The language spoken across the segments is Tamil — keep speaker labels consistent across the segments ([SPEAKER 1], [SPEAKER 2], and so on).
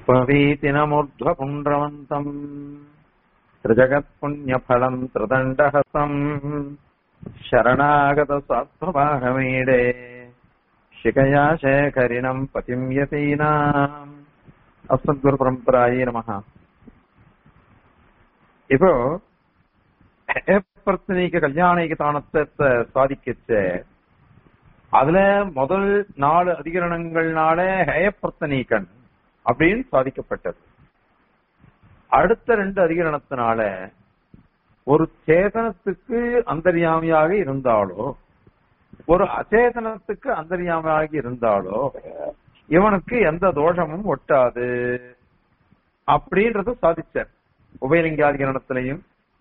[SPEAKER 1] उपवीतिनमूर्ध्वपुण्ड्रवन्तम् त्रिजगत्पुण्यफलम् त्रिदण्डहस्तम् शरणागतसात्ववाहमीडे शिखया शेखरिणम् पतिम् यतीनाम् அஸ்மத்குரு பரம்பராயே நமஹ இப்போ பிரச்சனைக்கு கல்யாணிக்கு தானத்தை சாதிக்கச்ச அதுல முதல் நாலு அதிகரணங்கள்னால ஹேயப்பிரத்தனீகன் அப்படின்னு சாதிக்கப்பட்டது அடுத்த ரெண்டு அதிகரணத்தினால ஒரு சேதனத்துக்கு அந்தர்யாமியாக இருந்தாலோ ஒரு அச்சேதனத்துக்கு அந்தர்யாமியாக இருந்தாலோ இவனுக்கு எந்த தோஷமும் ஒட்டாது அப்படின்றத சாதிச்சார் உபயலிங்காதிகரணத்திலையும்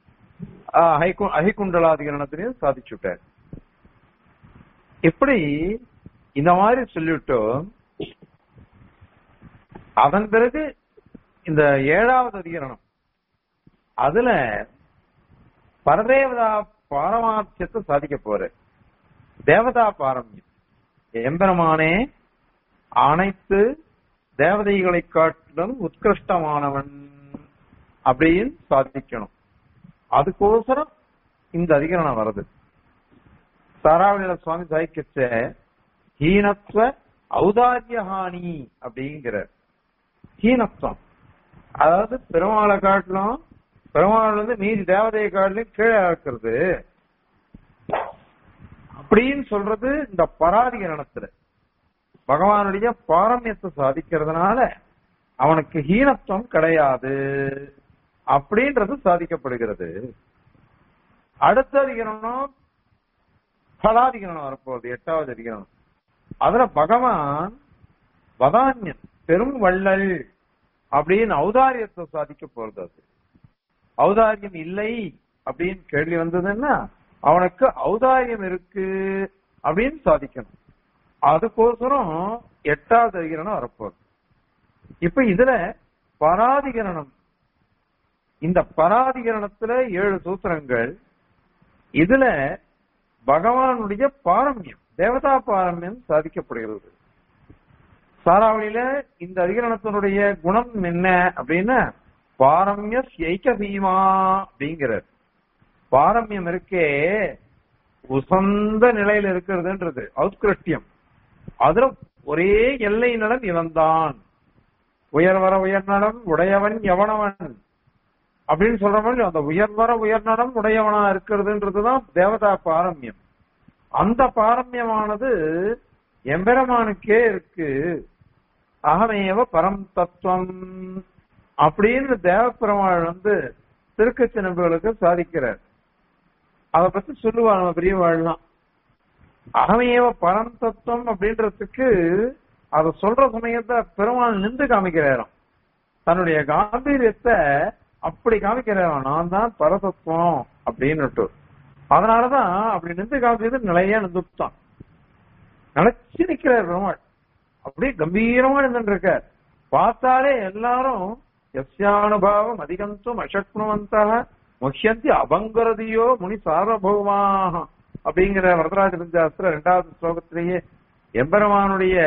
[SPEAKER 1] அகிகுண்டலாதிகரணத்திலையும் சாதிச்சுட்டார் இப்படி இந்த மாதிரி சொல்லிவிட்டு அதன் பிறகு இந்த ஏழாவது அதிகரணம் அதுல பரதேவதா பாரமார்த்தியத்தை சாதிக்க போற தேவதா பாரமியம் எம்பெருமானே அனைத்து தேவதைகளை காட்டிலும் உத்கிருஷ்டமானவன் அப்படின்னு சாதிக்கணும் அதுக்கோசரம் இந்த அதிகரணம் வருது சாராவளியில சுவாமி சாய்க்கிச்ச ஹீனத்துவ ஔதாரியஹானி அப்படிங்கிற ஹீனத்துவம் அதாவது பெருமாளை காட்டிலும் பெருமாள் வந்து மீதி தேவதையை காட்டிலும் கீழே இருக்கிறது அப்படின்னு சொல்றது இந்த பராதிகரணத்துல பகவானுடைய பாரமியத்தை சாதிக்கிறதுனால அவனுக்கு ஹீனத்துவம் கிடையாது அப்படின்றது சாதிக்கப்படுகிறது அடுத்த அதிகரணம் பலாதிகரணம் வரப்போகுது எட்டாவது அதிகரணம் அதுல பகவான் வதான்யன் பெரும் வள்ளல் அப்படின்னு ஔதாரியத்தை சாதிக்க போறது அது ஔதாரியம் இல்லை அப்படின்னு கேள்வி வந்ததுன்னா அவனுக்கு ஔதாரியம் இருக்கு அப்படின்னு சாதிக்கணும் அதுக்கோசரம் எட்டாவது அதிகரணம் வரப்போகுது இப்ப இதுல பராதிகரணம் இந்த பராதிகரணத்துல ஏழு சூத்திரங்கள் இதுல பகவானுடைய பாரமியம் தேவதா பாரமியம் சாதிக்கப்படுகிறது சாராவளியில இந்த அதிகரணத்தினுடைய குணம் என்ன அப்படின்னா பாரமிய ஐக்க பீமா அப்படிங்கிறார் பாரமியம் இருக்கே உசந்த நிலையில இருக்கிறதுன்றது அவுத்கிருஷ்டியம் அதுல ஒரே எல்லை நலம் இவன்தான் உயர்வர உயர்நலம் உடையவன் எவனவன் அப்படின்னு சொல்றவன் அந்த உயர்வர உயர்நலம் உடையவனா இருக்கிறதுன்றதுதான் தேவதா பாரமியம் அந்த பாரமியமானது எம்பெருமானுக்கே இருக்கு அகமேவ பரம் தத்துவம் அப்படின்னு தேவப்பெருமாள் வந்து திருக்கச்சி நண்பர்களுக்கு சாதிக்கிறார் அதை பத்தி சொல்லுவார் நம்ம பெரியவாழ்லாம் அகமையவ பரம் தத்துவம் அப்படின்றதுக்கு அத சொல்ற சமயத்தை பெருமாள் நின்று காமிக்கிறாராம் தன்னுடைய காம்பீரியத்தை அப்படி காமிக்கிறாராம் நான் தான் பரதத்துவம் அப்படின்னுட்டு அதனாலதான் அப்படி நின்று காமிச்சது நிலையா நின்றுட்டான் நினைச்சு நிக்கிறார் பெருமாள் அப்படியே கம்பீரமா நின்று இருக்கார் பார்த்தாலே எல்லாரும் எஸ்யானுபாவம் அதிகந்தும் அசக்னுவந்தாக முக்கியந்தி அபங்கரதியோ முனி சார்வபௌமாக அப்படிங்கிற வரதராஜ பஞ்சாஸ்திர இரண்டாவது ஸ்லோகத்திலேயே எம்பெருமானுடைய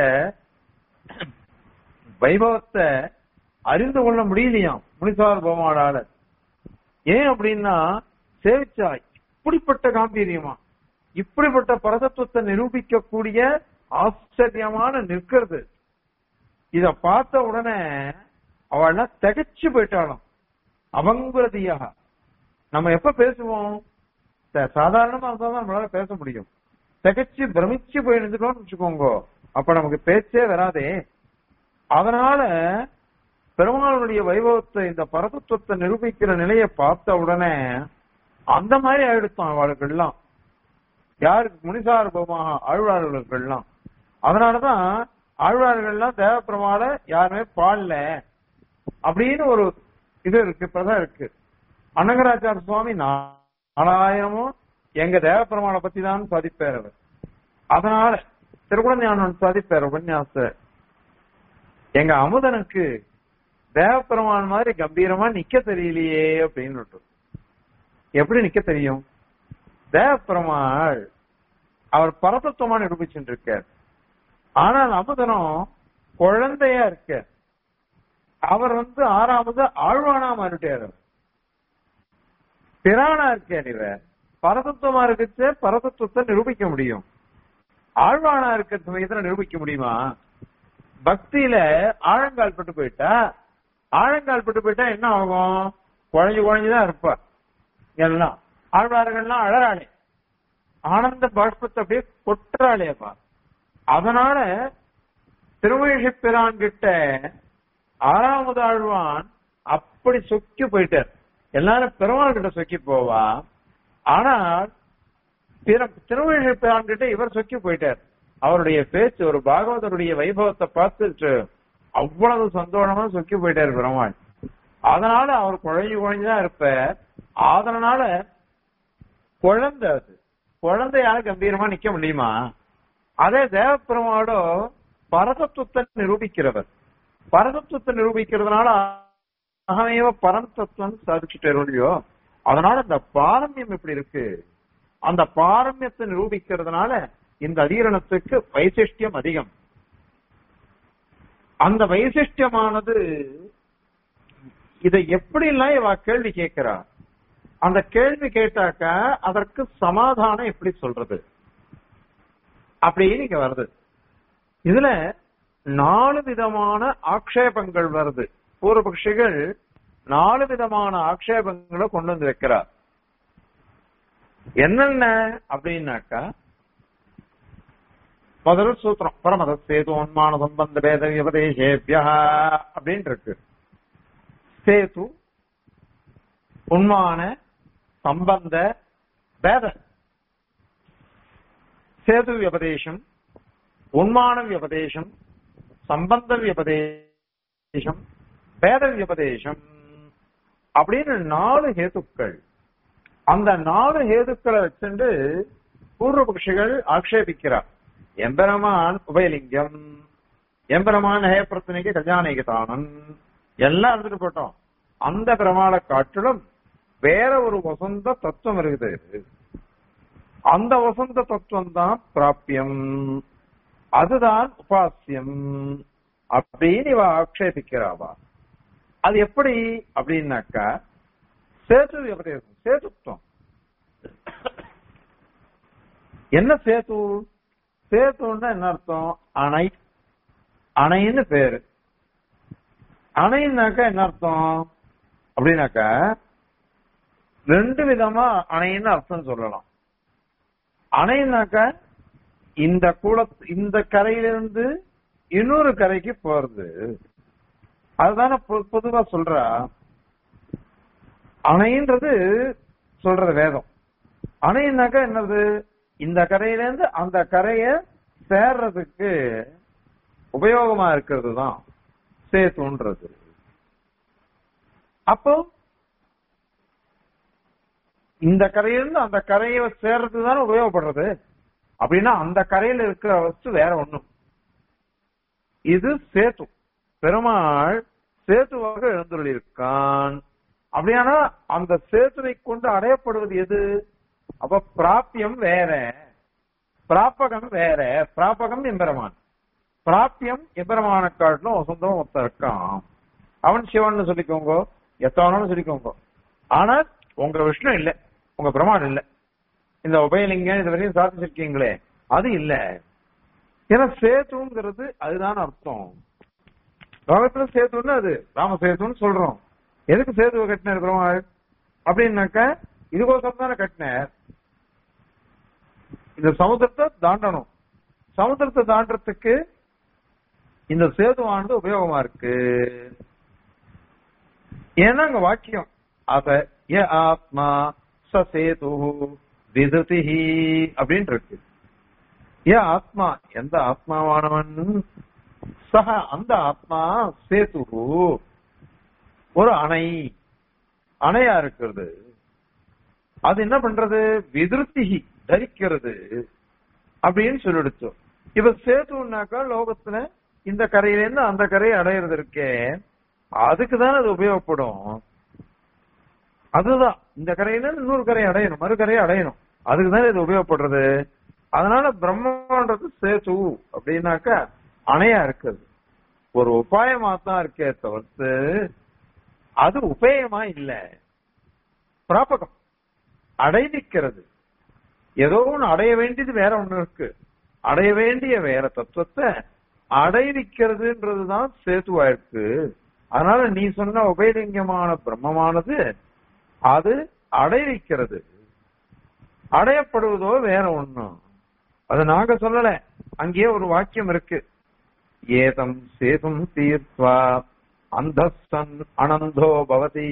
[SPEAKER 1] வைபவத்தை அறிந்து கொள்ள முடியலையாம் முனிசார் பகவானால ஏன் அப்படின்னா சேவிச்சா இப்படிப்பட்ட காம்பீரியமா இப்படிப்பட்ட பரதத்துவத்தை நிரூபிக்கக்கூடிய ஆச்சரியமான நிற்கிறது இத பார்த்த உடனே அவள்லாம் திகச்சு போயிட்டாலும் அவங்குறதியாக நம்ம எப்ப பேசுவோம் சாதாரணமா இருந்தா தான் நம்மளால பேச முடியும் திகச்சு பிரமிச்சு போய் நின்றுட்டோம்னு வச்சுக்கோங்க அப்ப நமக்கு பேச்சே வராதே அதனால பெருமாளுடைய வைபவத்தை இந்த பரதத்துவத்தை நிரூபிக்கிற நிலையை பார்த்த உடனே அந்த மாதிரி ஆயிடுத்தான் அவளுக்கெல்லாம் யாருக்கு முனிசார்பமாக ஆழ்வார்களுக்கெல்லாம் அதனாலதான் ஆழ்வார்கள்லாம் தேவப்பிரமால யாருமே பாடல அப்படின்னு ஒரு இது இருக்கு இப்பதான் இருக்கு அனகராச்சார சுவாமி நாலாயிரமும் எங்க தேவப்பெருமாளை பத்தி தான் சாதிப்பார் அவர் அதனால திருக்குழந்தையானவன் சாதிப்பார் உபன்யாச எங்க அமுதனுக்கு தேவப்பெருமான் மாதிரி கம்பீரமா நிக்க தெரியலையே அப்படின்னு எப்படி நிக்க தெரியும் தேவப்பெருமாள் அவர் பரதத்துவமா நிரூபிச்சுட்டு இருக்கார் ஆனால் அமுதனம் குழந்தையா இருக்க அவர் வந்து ஆறாவது ஆழ்வானா மாறிட்டாரு பிரானா இருக்கேன் இவர் பரதத்துவமா இருக்குச்சு பரதத்துவத்தை நிரூபிக்க முடியும் ஆழ்வானா இருக்க சமயத்துல நிரூபிக்க முடியுமா பக்தியில ஆழங்கால் பட்டு போயிட்டா ஆழங்கால் பட்டு போயிட்டா என்ன ஆகும் குழஞ்சு குழஞ்சுதான் இருப்பா எல்லாம் ஆழ்வார்கள்லாம் அழறாளே ஆனந்த பாஷ்பத்தை அப்படியே கொட்டுறாளேப்பா அதனால திருமழிசை பிரான் கிட்ட ஆறாவது ஆழ்வான் அப்படி சொக்கி போயிட்டார் எல்லாரும் பெருமாள் கிட்ட சொக்கி போவா ஆனால் திருமழிசை பிரான் கிட்ட இவர் சொக்கி போயிட்டார் அவருடைய பேச்சு ஒரு பாகவதருடைய வைபவத்தை பார்த்துட்டு அவ்வளவு சந்தோஷமா சொக்கி போயிட்டார் பெருமாள் அதனால அவர் குழஞ்சு குழஞ்சுதான் இருப்பார் அதனால குழந்தை அது குழந்தையால கம்பீரமா நிக்க முடியுமா அதே தேவப்பெருமாளோ பரதத்துவத்தை நிரூபிக்கிறவர் பரதத்துவத்தை நிரூபிக்கிறதுனால அகமேவ பரம் தத்துவம் சாதிச்சுட்டு இல்லையோ அதனால இந்த பாரம்யம் எப்படி இருக்கு அந்த பாரம்யத்தை நிரூபிக்கிறதுனால இந்த அதிகரணத்துக்கு வைசிஷ்டியம் அதிகம் அந்த வைசிஷ்டியமானது இதை எப்படி எல்லாம் இவ கேள்வி கேட்கிறா அந்த கேள்வி கேட்டாக்க அதற்கு சமாதானம் எப்படி சொல்றது அப்படின்னு இங்க வருது இதுல நாலு விதமான ஆக்ஷேபங்கள் வருது பூர்வபக்ஷிகள் நாலு விதமான ஆக்ஷேபங்களை கொண்டு வந்து வைக்கிறார் என்னென்ன அப்படின்னாக்கா முதல் சூத்திரம் பரமத சேது உன்மான சம்பந்த பேத விபதேசேபியா அப்படின்னு இருக்கு சேது உண்மான சம்பந்த பேத சேது விபதேசம் உண்மான விபதேசம் சம்பந்த விபதேசம் பேத விபதேசம் அப்படின்னு நாலு ஹேதுக்கள் அந்த நாலு ஹேதுக்களை வச்சுட்டு பூர்வபக்ஷிகள் ஆக்ஷேபிக்கிறார் எம்பெருமான் உபயலிங்கம் எம்பெருமான் ஹேப்பிரத்தனைக்கு கல்யாணிகதானன் எல்லாம் இருந்துட்டு போட்டோம் அந்த பெருமாளை காட்டிலும் வேற ஒரு வசந்த தத்துவம் இருக்குது அந்த வசந்த தத்துவம் தான் பிராப்பியம் அதுதான் உபாசியம் அப்படின்னு இவ ஆக்ஷேபிக்கிறாவா அது எப்படி அப்படின்னாக்கா சேது விபதேசம் சேதுத்துவம் என்ன சேது சேத்துன்னா என்ன அர்த்தம் அணை அணைன்னு பேரு அணைன்னாக்கா என்ன அர்த்தம் அப்படின்னாக்கா ரெண்டு விதமா அணைன்னு அர்த்தம் சொல்லலாம் அணைனாக்கா இந்த குள இந்த கரையிலிருந்து இன்னொரு கரைக்கு போறது அதுதானே பொதுவா சொல்றா அணைன்றது சொல்றது வேதம் அணைனாக்கா என்னது இந்த கரையிலேருந்து அந்த கரைய சேர்றதுக்கு உபயோகமா இருக்கிறது தான் சேத்துன்றது அப்போ இந்த கரையிலிருந்து அந்த கரையை சேர்றது தானே உபயோகப்படுறது அப்படின்னா அந்த கரையில இருக்கிற வஸ்து வேற ஒண்ணும் இது சேத்து பெருமாள் சேத்துவாக எழுந்துள்ளிருக்கான் அப்படியானா அந்த சேத்துவை கொண்டு அடையப்படுவது எது அப்ப பிராப்பியம் வேற பிராப்பகம் வேற பிராப்பகம் எம்பெருமான் பிராப்பியம் எம்பெருமான காட்டிலும் வசந்தம் ஒருத்தர் இருக்கான் அவன் சிவன் சொல்லிக்கோங்க எத்தவனும் சொல்லிக்கோங்க ஆனா உங்க விஷ்ணு இல்ல உங்க பிரமாணம் இல்ல இந்த உபயலிங்கம் இது வரையும் சாதிச்சிருக்கீங்களே அது இல்ல ஏன்னா சேத்துங்கிறது அதுதான் அர்த்தம் லோகத்துல சேத்துன்னு அது ராம சேத்துன்னு சொல்றோம் எதுக்கு சேதுவை கட்டினார் பெருமாள் அப்படின்னாக்க இதுக்கோசரம் தானே கட்டினார் இந்த சமுத்திரத்தை தாண்டணும் சமுத்திரத்தை தாண்டறதுக்கு இந்த சேதுவானது உபயோகமா இருக்கு ஏன்னா அங்க வாக்கியம் அத ய ஆத்மா ச சேது விதுதி அப்படின்னு இருக்கு ஏ ஆத்மா எந்த ஆத்மாவானவன் சக அந்த ஆத்மா சேது ஒரு அணை அணையா இருக்கிறது அது என்ன பண்றது விதிருத்தி தரிக்கிறது அப்படின்னு சொல்லிடுச்சோம் இப்ப சேத்துனாக்கா லோகத்துல இந்த கரையில இருந்து அந்த கரையை அடையிறது இருக்கே அதுக்கு தானே அது உபயோகப்படும் அதுதான் இந்த கரையில இருந்து இன்னொரு கரையை அடையணும் மறு கரையை அடையணும் அதுக்கு தானே இது உபயோகப்படுறது அதனால பிரம்மன்றது சேத்து அப்படின்னாக்கா அணையா இருக்குது ஒரு உபாயமா தான் இருக்கே தவிர்த்து அது உபேயமா இல்ல பிராபகம் அடைவிக்கிறது ஏதோ ஒண்ணு அடைய வேண்டியது வேற ஒண்ணு இருக்கு அடைய வேண்டிய வேற தத்துவத்தை அடைவிக்கிறதுன்றதுதான் சேதுவா இருக்கு அதனால நீ சொன்ன உபயலிங்கமான பிரம்மமானது அது அடைவிக்கிறது அடையப்படுவதோ வேற ஒண்ணும் அது நாங்க சொல்லல அங்கேயே ஒரு வாக்கியம் இருக்கு ஏதம் சேதும் தீர்த்வா அந்த சன் அனந்தோ பவதி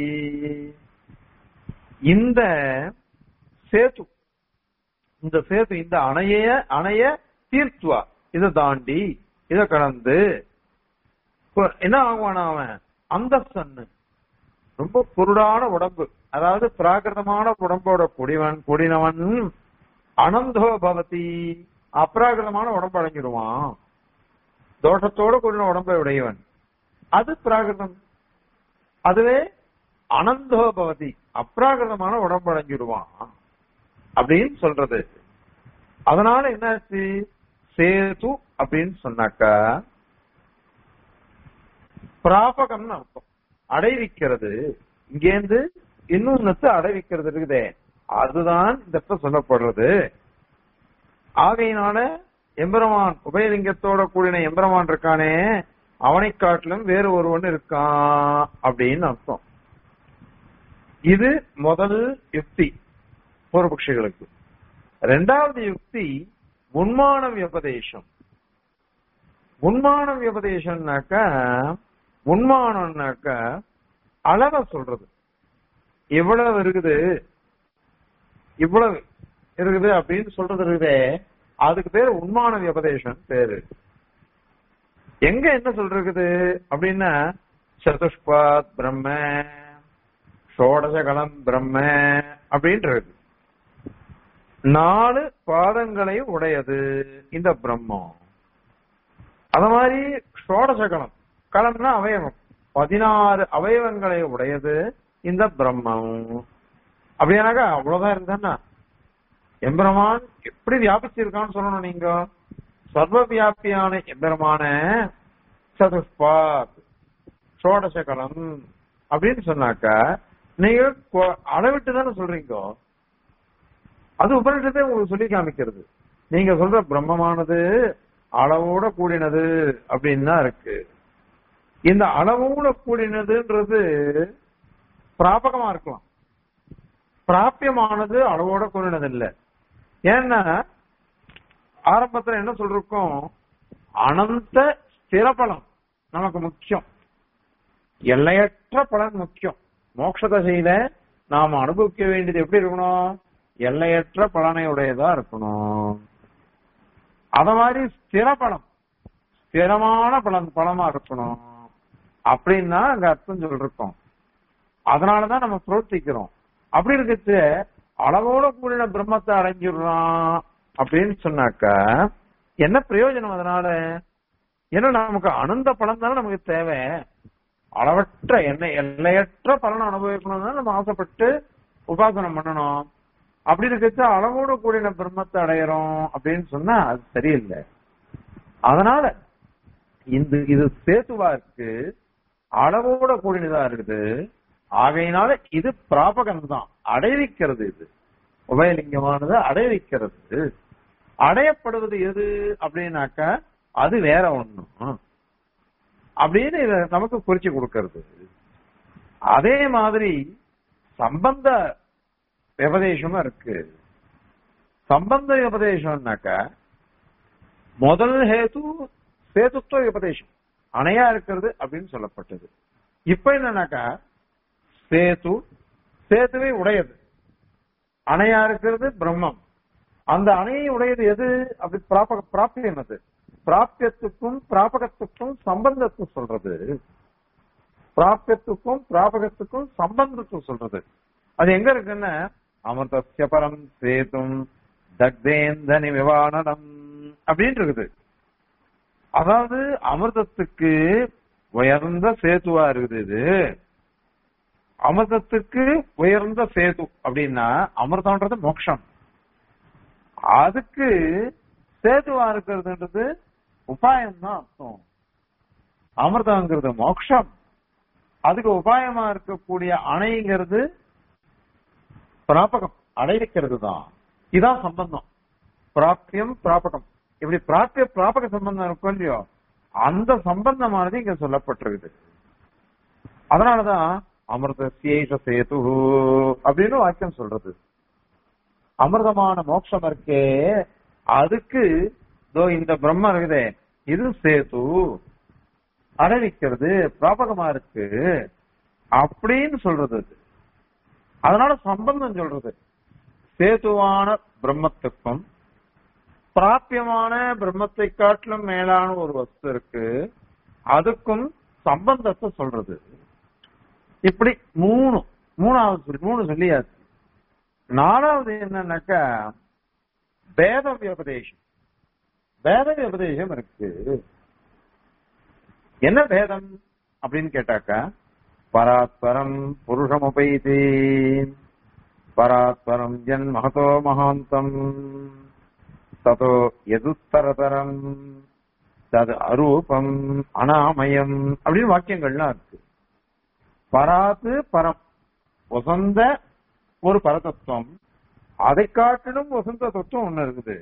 [SPEAKER 1] இந்த சேது இந்த சேது இந்த அணைய அணைய தீர்த்துவா இதை தாண்டி இதை கடந்து இப்ப என்ன ஆகுவானா அவன் அந்த சன்னு ரொம்ப குருடான உடம்பு அதாவது பிராகிருதமான உடம்போட குடிவன் குடினவன் அனந்தோ பவதி அப்ராகிருதமான உடம்பு அடைஞ்சிடுவான் தோஷத்தோட கூடின உடம்பை உடையவன் அது பிராகிருதம் அதுவே அனந்தோ பவதி அப்ராகிருதமான உடம்பு அடைஞ்சிடுவான் அப்படின்னு சொல்றது அதனால என்னாச்சு சேது அப்படின்னு சொன்னாக்கா பிராபகம்னு அர்த்தம் அடைவிக்கிறது இங்கேருந்து இன்னொன்னு அடைவிக்கிறது இருக்குதே அதுதான் இந்த இடத்துல சொல்லப்படுறது ஆகையினால எம்பெருமான் உபயலிங்கத்தோட கூடின எம்பெருமான் இருக்கானே அவனை காட்டிலும் வேறு ஒருவன் இருக்கான் அப்படின்னு அர்த்தம் இது முதல் யுக்தி பூர்வபக்ஷிகளுக்கு ரெண்டாவது யுக்தி முன்மான வியபதேசம் முன்மான வியபதேசம்னாக்கா முன்மானம்னாக்கா அளவை சொல்றது இவ்வளவு இருக்குது இவ்வளவு இருக்குது அப்படின்னு சொல்றது இருக்குதே அதுக்கு பேர் உண்மான வியபதேசம் பேரு எங்க என்ன சொல்றது அப்படின்னா சதுஷ்பாத் பிரம்ம ஷோடசகலம் பிரம்ம அப்படின்றது நாலு பாதங்களை உடையது இந்த பிரம்மம் அத மாதிரி ஷோடசகலம் களம்னா அவயவம் பதினாறு அவயவங்களை உடையது இந்த பிரம்மம் அப்படியானாக்கா அவ்வளவுதான் இருந்தா எம்பெருமான் எப்படி வியாபிச்சிருக்கான்னு சொல்லணும் நீங்க சர்வ வியாபியான எம்பெருமான சதுஷ்பாத் ஷோடசகலம் அப்படின்னு சொன்னாக்கா நீங்க கொ- அளவிட்டு தானே சொல்றீங்க அது உபனிஷத்தே உங்களுக்கு சொல்லி காமிக்கிறது நீங்க சொல்ற பிரம்மமானது அளவோட கூடினது அப்படின்னு தான் இருக்கு இந்த அளவோட கூடினதுன்றது பிராபகமா இருக்கலாம் பிராபியமானது அளவோட கூடினது இல்ல ஏன்னா ஆரம்பத்துல என்ன சொல்றோம் அனந்த ஸ்திர பலம் நமக்கு முக்கியம் எல்லையற்ற பலன் முக்கியம் மோட்ச தசையில நாம அனுபவிக்க வேண்டியது எப்படி இருக்கணும் எல்லையற்ற பலனை உடையதா இருக்கணும் அத மாதிரி ஸ்திர பலம் ஸ்திரமான பலன் பலமா இருக்கணும் அப்படின்னா அங்க அர்த்தம் சொல்லிருக்கோம் அதனாலதான் நம்ம பிரவர்த்திக்கிறோம் அப்படி இருக்கிறது அளவோட கூடின பிரம்மத்தை அடைஞ்சிடுறான் அப்படின்னு சொன்னாக்கா என்ன பிரயோஜனம் அதனால ஏன்னா நமக்கு அனந்த பலன் தானே நமக்கு தேவை அளவற்ற என்ன எல்லையற்ற பலனை அனுபவிக்கணும்னு நம்ம ஆசைப்பட்டு உபாசனம் பண்ணணும் அப்படி இருக்கிறது அளவோடு கூடின பிரம்மத்தை அடையறோம் அப்படின்னு சொன்னா அது சரியில்லை அதனால இந்த இது சேத்துவா இருக்கு அளவோட கூடினதா இருக்குது ஆகையினால இது பிராபகம் தான் அடைவிக்கிறது இது உபயலிங்கமானது அடைவிக்கிறது அடையப்படுவது எது அப்படின்னாக்கா அது வேற ஒண்ணும் அப்படின்னு இத நமக்கு குறிச்சு கொடுக்கிறது அதே மாதிரி சம்பந்த விபதேசமும் இருக்கு சம்பந்த விபதேசம்னாக்கா முதல் ஹேது சேதுத்துவ விபதேசம் அணையா இருக்கிறது அப்படின்னு சொல்லப்பட்டது இப்ப என்னன்னாக்கா சேது சேதுவை உடையது அணையா இருக்கிறது பிரம்மம் அந்த அணையை உடையது எது அப்படி பிராபக பிராப்தியம் அது பிராப்தியத்துக்கும் பிராபகத்துக்கும் சம்பந்தத்தை சொல்றது பிராப்தியத்துக்கும் பிராபகத்துக்கும் சம்பந்தத்தை சொல்றது அது எங்க இருக்குன்னா அமிர்தஸ்ய பரம் சேதும் தக்தேந்தனி விவானனம் அப்படின்னு இருக்குது அதாவது அமிர்தத்துக்கு உயர்ந்த சேதுவா இருக்குது இது அமிர்தத்துக்கு உயர்ந்த சேது அப்படின்னா அமிர்தம்ன்றது மோட்சம் அதுக்கு சேதுவா இருக்கிறதுன்றது உபாயம் தான் அர்த்தம் அமிர்தங்கிறது மோட்சம் அதுக்கு உபாயமா இருக்கக்கூடிய அணைங்கிறது பிராபகம் அடைவிக்கிறது தான் இதான் சம்பந்தம் பிராப்தியம் பிராபகம் இப்படி பிராப்திய பிராபக சம்பந்தம் இருக்கும் இல்லையோ அந்த சம்பந்தமானது இங்க சொல்லப்பட்டிருக்குது அதனாலதான் அமிர்தசேஷ சேது அப்படின்னு வாக்கியம் சொல்றது அமிர்தமான மோட்சம் இருக்கே அதுக்கு இதோ இந்த பிரம்மம் இருக்குதே இது சேது அடைவிக்கிறது பிராபகமா இருக்கு அப்படின்னு சொல்றது அது அதனால சம்பந்தம் சொல்றது சேதுவான பிரம்மத்துக்கும் பிராபியமான பிரம்மத்தை காட்டிலும் மேலான ஒரு வஸ்து இருக்கு அதுக்கும் சம்பந்தத்தை சொல்றது இப்படி மூணு மூணாவது சொல்லி மூணு சொல்லியாச்சு நாலாவது என்னன்னாக்கா வேத வியபதேசம் வேத வியபதேசம் இருக்கு என்ன வேதம் அப்படின்னு கேட்டாக்கா பராத்பரம் புருஷமுபைதி பராத்பரம் என் மகதோ மகாந்தம் ததோ எதுத்தரதரம் தது அரூபம் அனாமயம் அப்படின்னு வாக்கியங்கள்லாம் இருக்கு பராத்து பரம் வசந்த ஒரு பரதத்துவம் அதை காட்டிலும் வசந்த தத்துவம் ஒண்ணு இருக்குது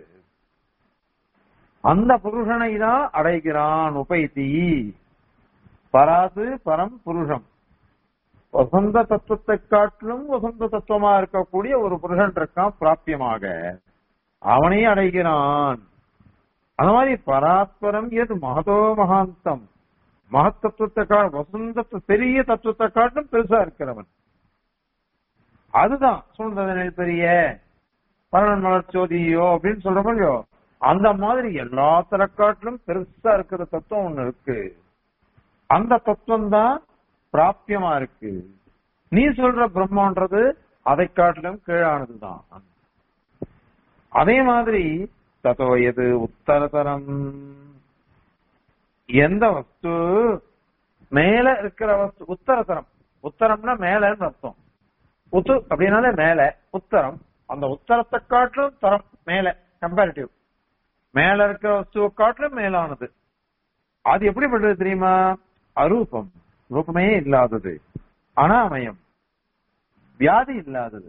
[SPEAKER 1] அந்த புருஷனை தான் அடைகிறான் உபைத்தி பராது பரம் புருஷம் வசந்த தத்துவத்தை காட்டிலும் வசந்த தத்துவமா இருக்கக்கூடிய ஒரு புருஷன் இருக்கான் பிராபியமாக அவனையும் அடைகிறான் அந்த மாதிரி பராஸ்பரம் எது மகதோ மகாந்தம் மகத்தத்துவத்தை கா வசந்தத்தை பெரிய தத்துவத்தை காட்டிலும் பெருசா இருக்கிறவன் அதுதான் சூழ்ந்ததனை பெரிய பரணன் மலர்ச்சோதியோ அப்படின்னு சொல்றோம் இல்லையோ அந்த மாதிரி எல்லாத்தர காட்டிலும் பெருசா இருக்கிற தத்துவம் ஒண்ணு இருக்கு அந்த தத்துவம் தான் பிராப்தியமா இருக்கு நீ சொல்ற பிரம்மன்றது அதை காட்டிலும் கீழானதுதான் அதே மாதிரி தத்தோ எது உத்தரதரம் எந்த வஸ்து மேல இருக்கிற வஸ்து உத்தரதரம் உத்தரம்னா மேலன்னு அர்த்தம் உத்து அப்படின்னாலே மேல உத்தரம் அந்த உத்தரத்தை காட்டிலும் தரம் மேல கம்பேரிட்டிவ் மேல இருக்கிற வஸ்துவை காட்டிலும் மேலானது அது எப்படிப்பட்டது தெரியுமா அரூபம் ரூபமே இல்லாதது அனாமயம் வியாதி இல்லாதது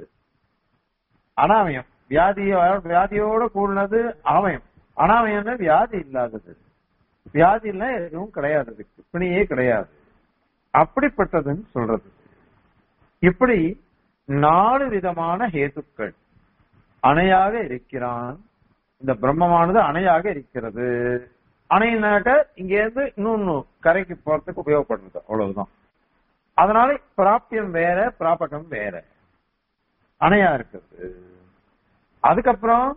[SPEAKER 1] அனாமயம் வியாதியோ வியாதியோட கூடினது ஆமயம் அனாமயம்னா வியாதி இல்லாதது வியாதி இல்ல எதுவும் கிடையாது அதுக்கு பிணியே கிடையாது அப்படிப்பட்டதுன்னு சொல்றது இப்படி நாலு விதமான ஹேத்துக்கள் அணையாக இருக்கிறான் இந்த பிரம்மமானது அணையாக இருக்கிறது அணைனாக்க இங்க இருந்து இன்னொன்னு கரைக்கு போறதுக்கு உபயோகப்படுறது அவ்வளவுதான் அதனால பிராப்பியம் வேற பிராபகம் வேற அணையா இருக்கிறது அதுக்கப்புறம்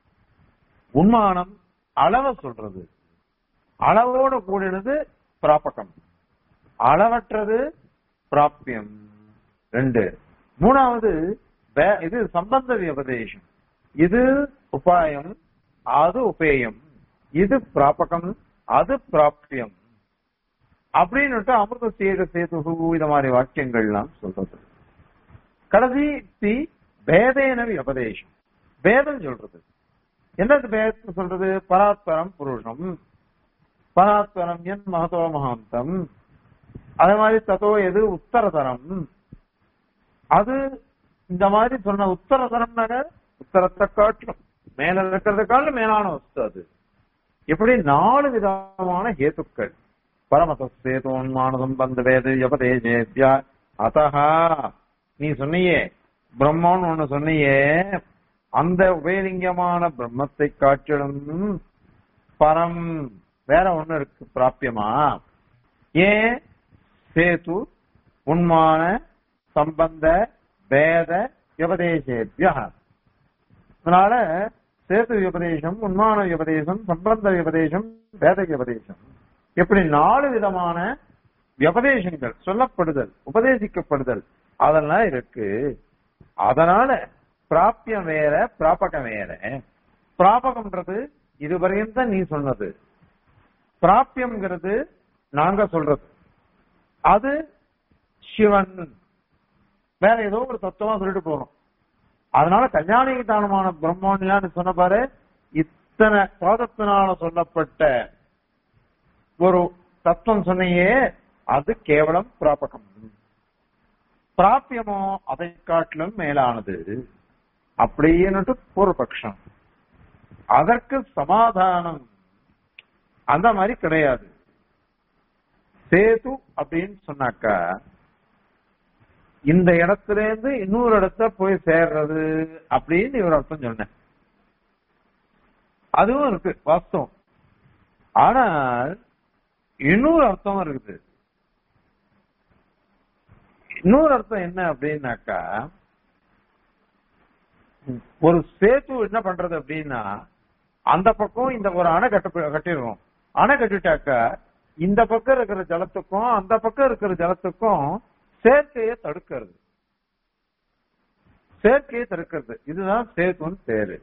[SPEAKER 1] உண்மானம் அளவை சொல்றது அளவோட கூடினது பிராபகம் அளவற்றது பிராப்பியம் ரெண்டு மூணாவது இது சம்பந்த விபதேசம் இது உபாயம் அது உபேயம் இது பிராபகம் அது பிராப்தியம் அப்படின்னுட்டு அமிர்த சேத சேது இந்த மாதிரி வாக்கியங்கள்லாம் சொல்றது கடைசி தி பேதேன விபதேசம் பேதம் சொல்றது என்னது பேதத்தை சொல்றது பராத்பரம் புருஷம் பராத்பரம் என் மகதோ மகாந்தம் அதே மாதிரி தத்தோ எது உத்தரதரம் அது இந்த மாதிரி சொன்ன உத்தரதரம்னாக உத்தரத்தை காட்டிலும் மேல இருக்கிறத காட்டிலும் மேலான வஸ்து அது இப்படி நாலு விதமான ஹேத்துக்கள் பரமதேதோன்மான சம்பந்த வேத யபதேஜேத்யா அத்தகா நீ சொன்னியே பிரம்மன் ஒண்ணு சொன்னியே அந்த உபயலிங்கமான பிரம்மத்தை காட்டிலும் பரம் வேற ஒண்ணு இருக்கு பிராப்பியமா ஏன் சேது உண்மான சம்பந்த வேத விபதேசேபியா அதனால சேது விபதேசம் உண்மான விபதேசம் சம்பந்த விபதேசம் வேத விபதேசம் இப்படி நாலு விதமான விபதேசங்கள் சொல்லப்படுதல் உபதேசிக்கப்படுதல் அதெல்லாம் இருக்கு அதனால பிராப்பியம் வேற பிராபகம் வேற பிராபகம்ன்றது இதுவரையும் தான் நீ சொன்னது பிராப்பியம்ங்கிறது நாங்க சொல்றது அது சிவன் வேற ஏதோ ஒரு தத்துவமா சொல்லிட்டு போறோம் அதனால கல்யாணிக்கு தானமான பிரம்மோன்யான்னு சொன்ன பாரு இத்தனை பாதத்தினால சொல்லப்பட்ட ஒரு தத்துவம் சொன்னையே அது கேவலம் பிராபகம் பிராபியமோ அதை காட்டிலும் மேலானது அப்படின்னுட்டு பூர்வபக்ஷம் அதற்கு சமாதானம் அந்த மாதிரி கிடையாது சேது அப்படின்னு சொன்னாக்கா இந்த இடத்துல இருந்து இன்னொரு இடத்த போய் சேர்றது அப்படின்னு இவர் அர்த்தம் சொன்னேன் அதுவும் இருக்கு வாஸ்தவம் ஆனால் இன்னொரு அர்த்தம் இருக்குது இன்னொரு அர்த்தம் என்ன அப்படின்னாக்கா ஒரு சேத்து என்ன பண்றது அப்படின்னா அந்த பக்கம் இந்த ஒரு அணை கட்ட கட்டிடுவோம் அணை கட்டிட்டாக்கா இந்த பக்கம் இருக்கிற ஜலத்துக்கும் அந்த பக்கம் இருக்கிற ஜலத்துக்கும் சேர்க்கையை தடுக்கிறது சேர்க்கையை தடுக்கிறது இதுதான் சேத்துன்னு பேரு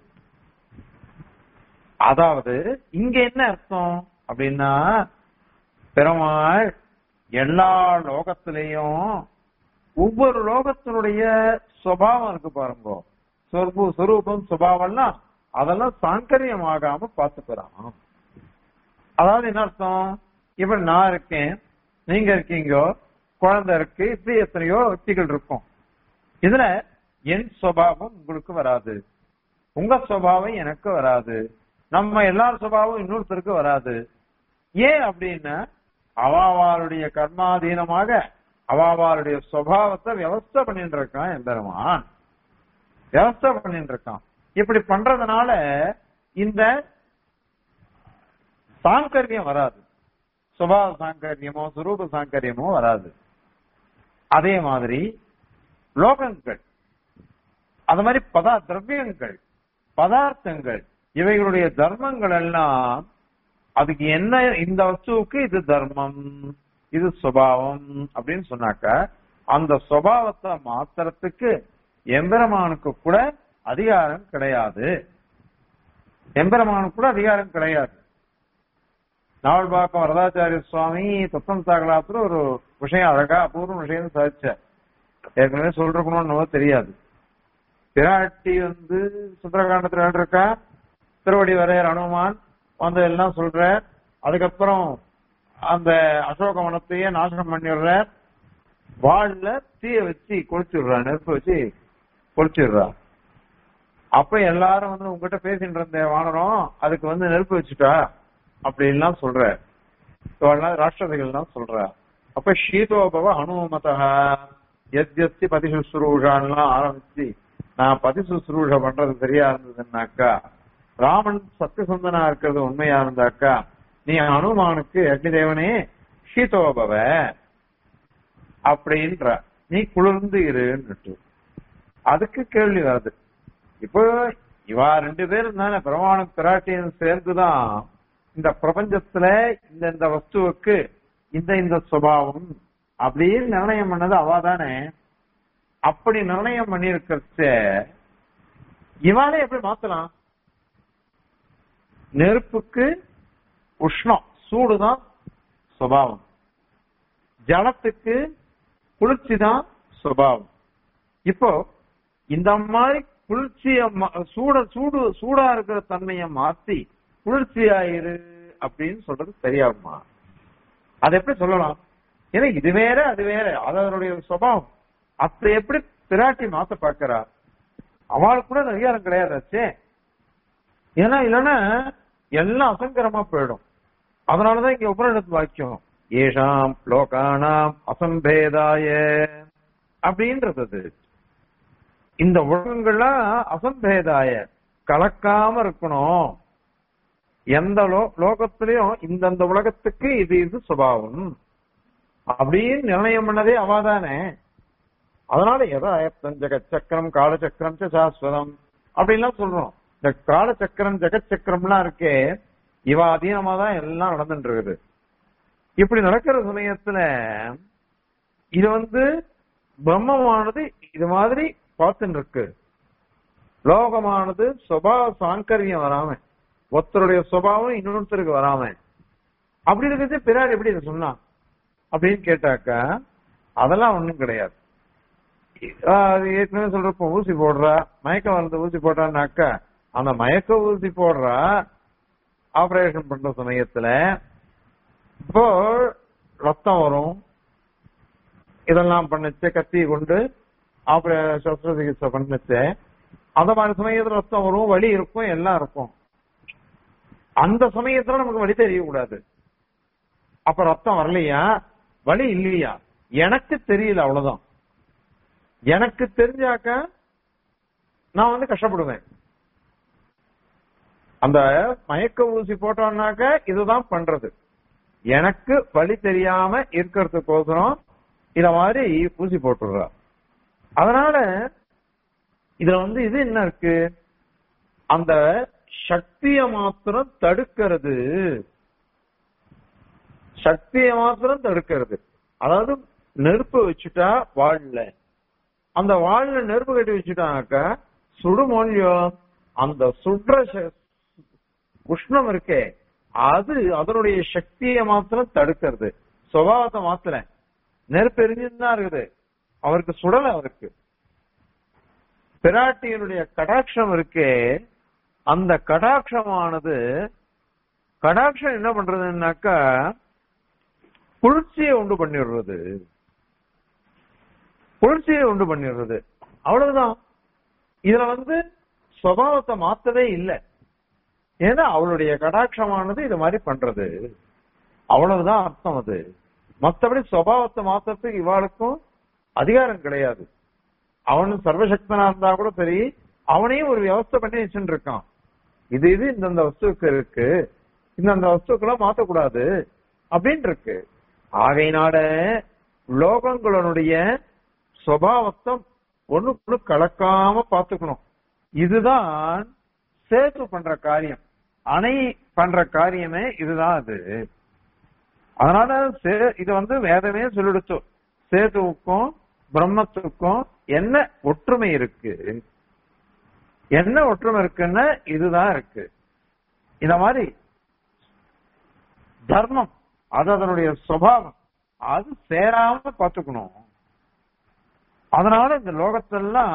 [SPEAKER 1] அதாவது இங்க என்ன அர்த்தம் அப்படின்னா பெருமாள் எல்லா லோகத்திலையும் ஒவ்வொரு லோகத்தினுடைய சுபாவம் இருக்கு பாருங்க சொர்பு சொரூபம் சுபாவம்லாம் அதெல்லாம் சாங்கரியமாகாம பார்த்துக்கிறான் அதாவது என்ன அர்த்தம் இப்ப நான் இருக்கேன் நீங்க இருக்கீங்க குழந்தை இருக்கு இப்படி எத்தனையோ വ്യക്തിகள் இருக்கும் இதுல என் சுபாவம் உங்களுக்கு வராது உங்க சுபாவம் எனக்கு வராது நம்ம எல்லார் சுபாவம் இன்னொருத்தருக்கு வராது ஏன் அப்படின்னா அவாவாளுடைய கர்மாதீனமாக அவாவாளுடைய சுபாவத்தை வியவஸ்தை பண்ணிட்டு இருக்கான் எம்பெருமான் வியவஸ்தை பண்ணிட்டு இருக்கான் இப்படி பண்றதுனால இந்த சாங்கரியம் வராது சுபாவ சாங்கரியமோ சுரூப சாங்கரியமோ வராது அதே மாதிரி லோகங்கள் அது மாதிரி பதா திரவியங்கள் பதார்த்தங்கள் இவைகளுடைய தர்மங்கள் எல்லாம் அதுக்கு என்ன இந்த வஸ்துவுக்கு இது தர்மம் இது சுபாவம் அப்படின்னு சொன்னாக்க அந்த சுபாவத்தை மாத்திரத்துக்கு எம்பெருமானுக்கு கூட அதிகாரம் கிடையாது எம்பெருமானுக்கு கூட அதிகாரம் கிடையாது நாவல்பாக்கம் வரதாச்சாரிய சுவாமி தத்தம் சாகலாத்துல ஒரு விஷயம் அழகா அபூர்வ விஷயம் சாதிச்சார் ஏற்கனவே சொல்றக்கணும்னு தெரியாது பிராட்டி வந்து சுந்தரகாண்டத்துல இருக்கா திருவடி வரையர் அனுமான் வந்து எல்லாம் சொல்ற அதுக்கப்புறம் அந்த அசோக வனத்தையே நாசனம் பண்ணிடுற வாழ்ல தீய வச்சு கொளுத்திடுறா நெருப்பு வச்சு கொளுத்திடுறா அப்ப எல்லாரும் வந்து உங்ககிட்ட பேசிட்டு இருந்த வானரம் அதுக்கு வந்து நெருப்பு வச்சுட்டா அப்படின்லாம் சொல்ற ராஷ்டிரதிகள்லாம் சொல்ற அப்ப ஷீதோபவ அனுமதா எத் எத்தி பதி சுசுரூஷான்லாம் ஆரம்பிச்சு நான் பதி சுசுரூஷ பண்றது சரியா இருந்ததுன்னாக்கா ராமன் சத்தியசந்தனா இருக்கிறது உண்மையா இருந்தாக்கா நீ அனுமானுக்கு அக்னி தேவனே ஷீதோபவ அப்படின்ற நீ குளிர்ந்து இருன்னுட்டு அதுக்கு கேள்வி வருது இப்போ இவா ரெண்டு பேரும் தானே பிரமாண பிராட்டியும் சேர்ந்துதான் இந்த பிரபஞ்சத்துல இந்த இந்த வஸ்துவுக்கு இந்த இந்த சுபாவம் அப்படின்னு நிர்ணயம் பண்ணது அவா தானே அப்படி நிர்ணயம் பண்ணிருக்கிறச்ச இவாளே எப்படி மாத்தலாம் நெருப்புக்கு உஷ்ணம் சூடுதான் சுபாவம் ஜலத்துக்கு குளிர்ச்சி தான் சுபாவம் இப்போ இந்த மாதிரி குளிர்ச்சிய சூட சூடு சூடா இருக்கிற தன்மையை மாத்தி குளிர்ச்சியாயிரு அப்படின்னு சொல்றது சரியாகுமா அதை எப்படி சொல்லலாம் ஏன்னா இது வேற அது வேற அதனுடைய சுபாவம் அப்படி எப்படி பிராட்டி மாத்த பாக்குறா அவளுக்கு கூட அதிகாரம் கிடையாதாச்சே ஏன்னா இல்லைன்னா எல்லாம் அசங்கரமா போயிடும் அதனாலதான் இங்க உபரிடத்து வாக்கியம் ஏஷாம் லோகானாம் அசம்பேதாய அப்படின்றது அது இந்த உலகங்கள்லாம் அசம்பேதாய கலக்காம இருக்கணும் எந்த லோ லோகத்திலையும் இந்தந்த உலகத்துக்கு இது இது சுபாவம் அப்படின்னு நிர்ணயம் பண்ணதே அவாதானே அதனால எதா ஜெகத் சக்கரம் காலச்சக்கரம் சாஸ்வதம் அப்படின்லாம் சொல்றோம் இந்த காலச்சக்கரம் ஜெகத் சக்கரம்லாம் இருக்கே இவ அதீனமா தான் எல்லாம் நடந்துட்டு இருக்குது இப்படி நடக்கிற சமயத்துல இது வந்து பிரம்மமானது இது மாதிரி பார்த்துட்டு இருக்கு லோகமானது சுபாவ சாங்கரியம் வராம ஒருத்தருடைய சுபாவம் இன்னொருத்தருக்கு வராம அப்படி இருக்கிறது பிறார் எப்படி இதை சொன்னான் அப்படின்னு கேட்டாக்கா அதெல்லாம் ஒண்ணும் கிடையாது அது ஏற்கனவே சொல்றப்ப ஊசி போடுறா மயக்கம் வர்றது ஊசி போடுறான்னாக்கா அந்த மயக்க ஊசி போடுறா ஆபரேஷன் பண்ற சமயத்துல இப்போ ரத்தம் வரும் இதெல்லாம் பண்ணுச்சு கத்தி கொண்டு அப்புறம் சஸ்திர சிகிச்சை பண்ணுச்சு அந்த மாதிரி சமயத்துல ரத்தம் வரும் வலி இருக்கும் எல்லாம் இருக்கும் அந்த சமயத்துல நமக்கு வலி தெரியக்கூடாது அப்ப ரத்தம் வரலையா வலி இல்லையா எனக்கு தெரியல அவ்வளவுதான் எனக்கு தெரிஞ்சாக்க நான் வந்து கஷ்டப்படுவேன் அந்த மயக்க ஊசி போட்டோம்னாக்க இதுதான் பண்றது எனக்கு வழி தெரியாம இருக்கிறதுக்கோசரம் இத மாதிரி ஊசி போட்டுடுறா அதனால இதுல வந்து இது என்ன இருக்கு அந்த சக்திய மாத்திரம் தடுக்கிறது சக்திய மாத்திரம் தடுக்கிறது அதாவது நெருப்பு வச்சுட்டா வாழல அந்த வாழல நெருப்பு கட்டி வச்சுட்டானாக்கா சுடுமொழியோ அந்த சுடுற ச- உஷ்ணம் இருக்கே அது அதனுடைய சக்தியை மாத்திரம் தடுக்கிறது சுபாவத்தை மாத்திர நெருப்பு எரிஞ்சுதான் இருக்குது அவருக்கு சுடல அவருக்கு பிராட்டியனுடைய கடாட்சம் இருக்கே அந்த கடாட்சமானது கடாட்சம் என்ன பண்றதுன்னாக்கா குளிர்ச்சியை உண்டு பண்ணிடுறது குளிர்ச்சியை உண்டு பண்ணிடுறது அவ்வளவுதான் இதுல வந்து சுபாவத்தை மாத்தவே இல்லை ஏன்னா அவளுடைய கடாட்சமானது இது மாதிரி பண்றது அவ்வளவுதான் அர்த்தம் அது மத்தபடி சுபாவத்தை மாத்துறதுக்கு இவாளுக்கும் அதிகாரம் கிடையாது அவனும் சர்வசக்தனா இருந்தா கூட சரி அவனையும் ஒரு வியவஸ்தை பண்ணி வச்சுட்டு இருக்கான் இது இது இந்தந்த வஸ்துக்கு இருக்கு இந்தந்த வஸ்துக்களை மாத்தக்கூடாது அப்படின்னு இருக்கு ஆகையினால லோகங்களுடைய சுபாவத்தை ஒண்ணுக்குள்ள கலக்காம பாத்துக்கணும் இதுதான் சேத்து பண்ற காரியம் அணை பண்ற காரியமே இதுதான் அது அதனால சே- இது வந்து வேதமே சொல்லிடுச்சு சேதுவுக்கும் பிரம்மத்துக்கும் என்ன ஒற்றுமை இருக்கு என்ன ஒற்றுமை இருக்குன்னா இதுதான் இருக்கு இந்த மாதிரி தர்மம் அது அதனுடைய சுபாவம் அது சேராம பாத்துக்கணும் அதனால இந்த லோகத்தெல்லாம்